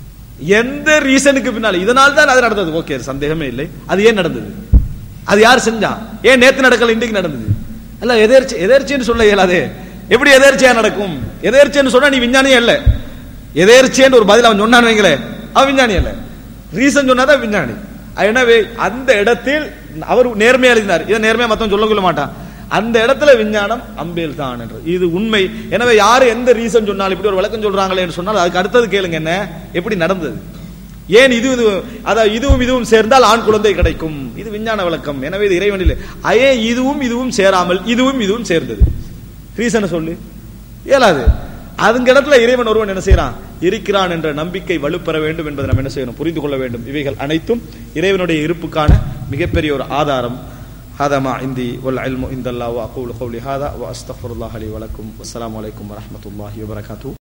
எந்த ரீசனுக்கு பின்னால இதனால் தான் அது நடந்தது ஓகே சந்தேகமே இல்லை அது ஏன் நடந்தது அது யார் செஞ்சா ஏன் நேத்து நடக்கல இன்றைக்கு நடந்தது அல்ல எதேர்ச்சி எதேர்ச்சின்னு சொல்ல இயலாதே எப்படி எதேர்ச்சியா நடக்கும் எதேர்ச்சின்னு சொன்னா நீ விஞ்ஞானியே இல்ல எதேர்ச்சின்னு ஒரு பதில் அவன் சொன்னான்னு வைங்களே அவன் விஞ்ஞானி இல்ல ரீசன் சொன்னாதான் விஞ்ஞானி எனவே அந்த இடத்தில் அவர் நேர்மையா எழுதினார் இதை நேர்மையா மத்தவன் சொல்ல கொள்ள மாட்டான் அந்த இடத்துல விஞ்ஞானம் அம்பேல் தான் என்று இது உண்மை எனவே யாரு எந்த ரீசன் சொன்னாலும் இப்படி ஒரு விளக்கம் சொல்றாங்களேன்னு சொன்னால் அதுக்கு அடுத்தது கேளுங்க என்ன எப்படி நடந்தது ஏன் இது இது அதாவது இதுவும் இதுவும் சேர்ந்தால் ஆண் குழந்தை கிடைக்கும் இது விஞ்ஞான விளக்கம் எனவே இது இறைவனில் ஏன் இதுவும் இதுவும் சேராமல் இதுவும் இதுவும் சேர்ந்தது ரீசனை சொல்லு இயலாது அதுங்க இடத்துல இறைவன் ஒருவன் என்ன செய்யறான் இருக்கிறான் என்ற நம்பிக்கை வலுப்பெற வேண்டும் என்பதை நம்ம என்ன செய்யணும் புரிந்து கொள்ள வேண்டும் இவைகள் அனைத்தும் இறைவனுடைய இருப்புக்கான மிகப்பெரிய ஒரு ஆதாரம் هذا ما عندي والعلم عند الله واقول قولي هذا واستغفر الله لي ولكم والسلام عليكم ورحمه الله وبركاته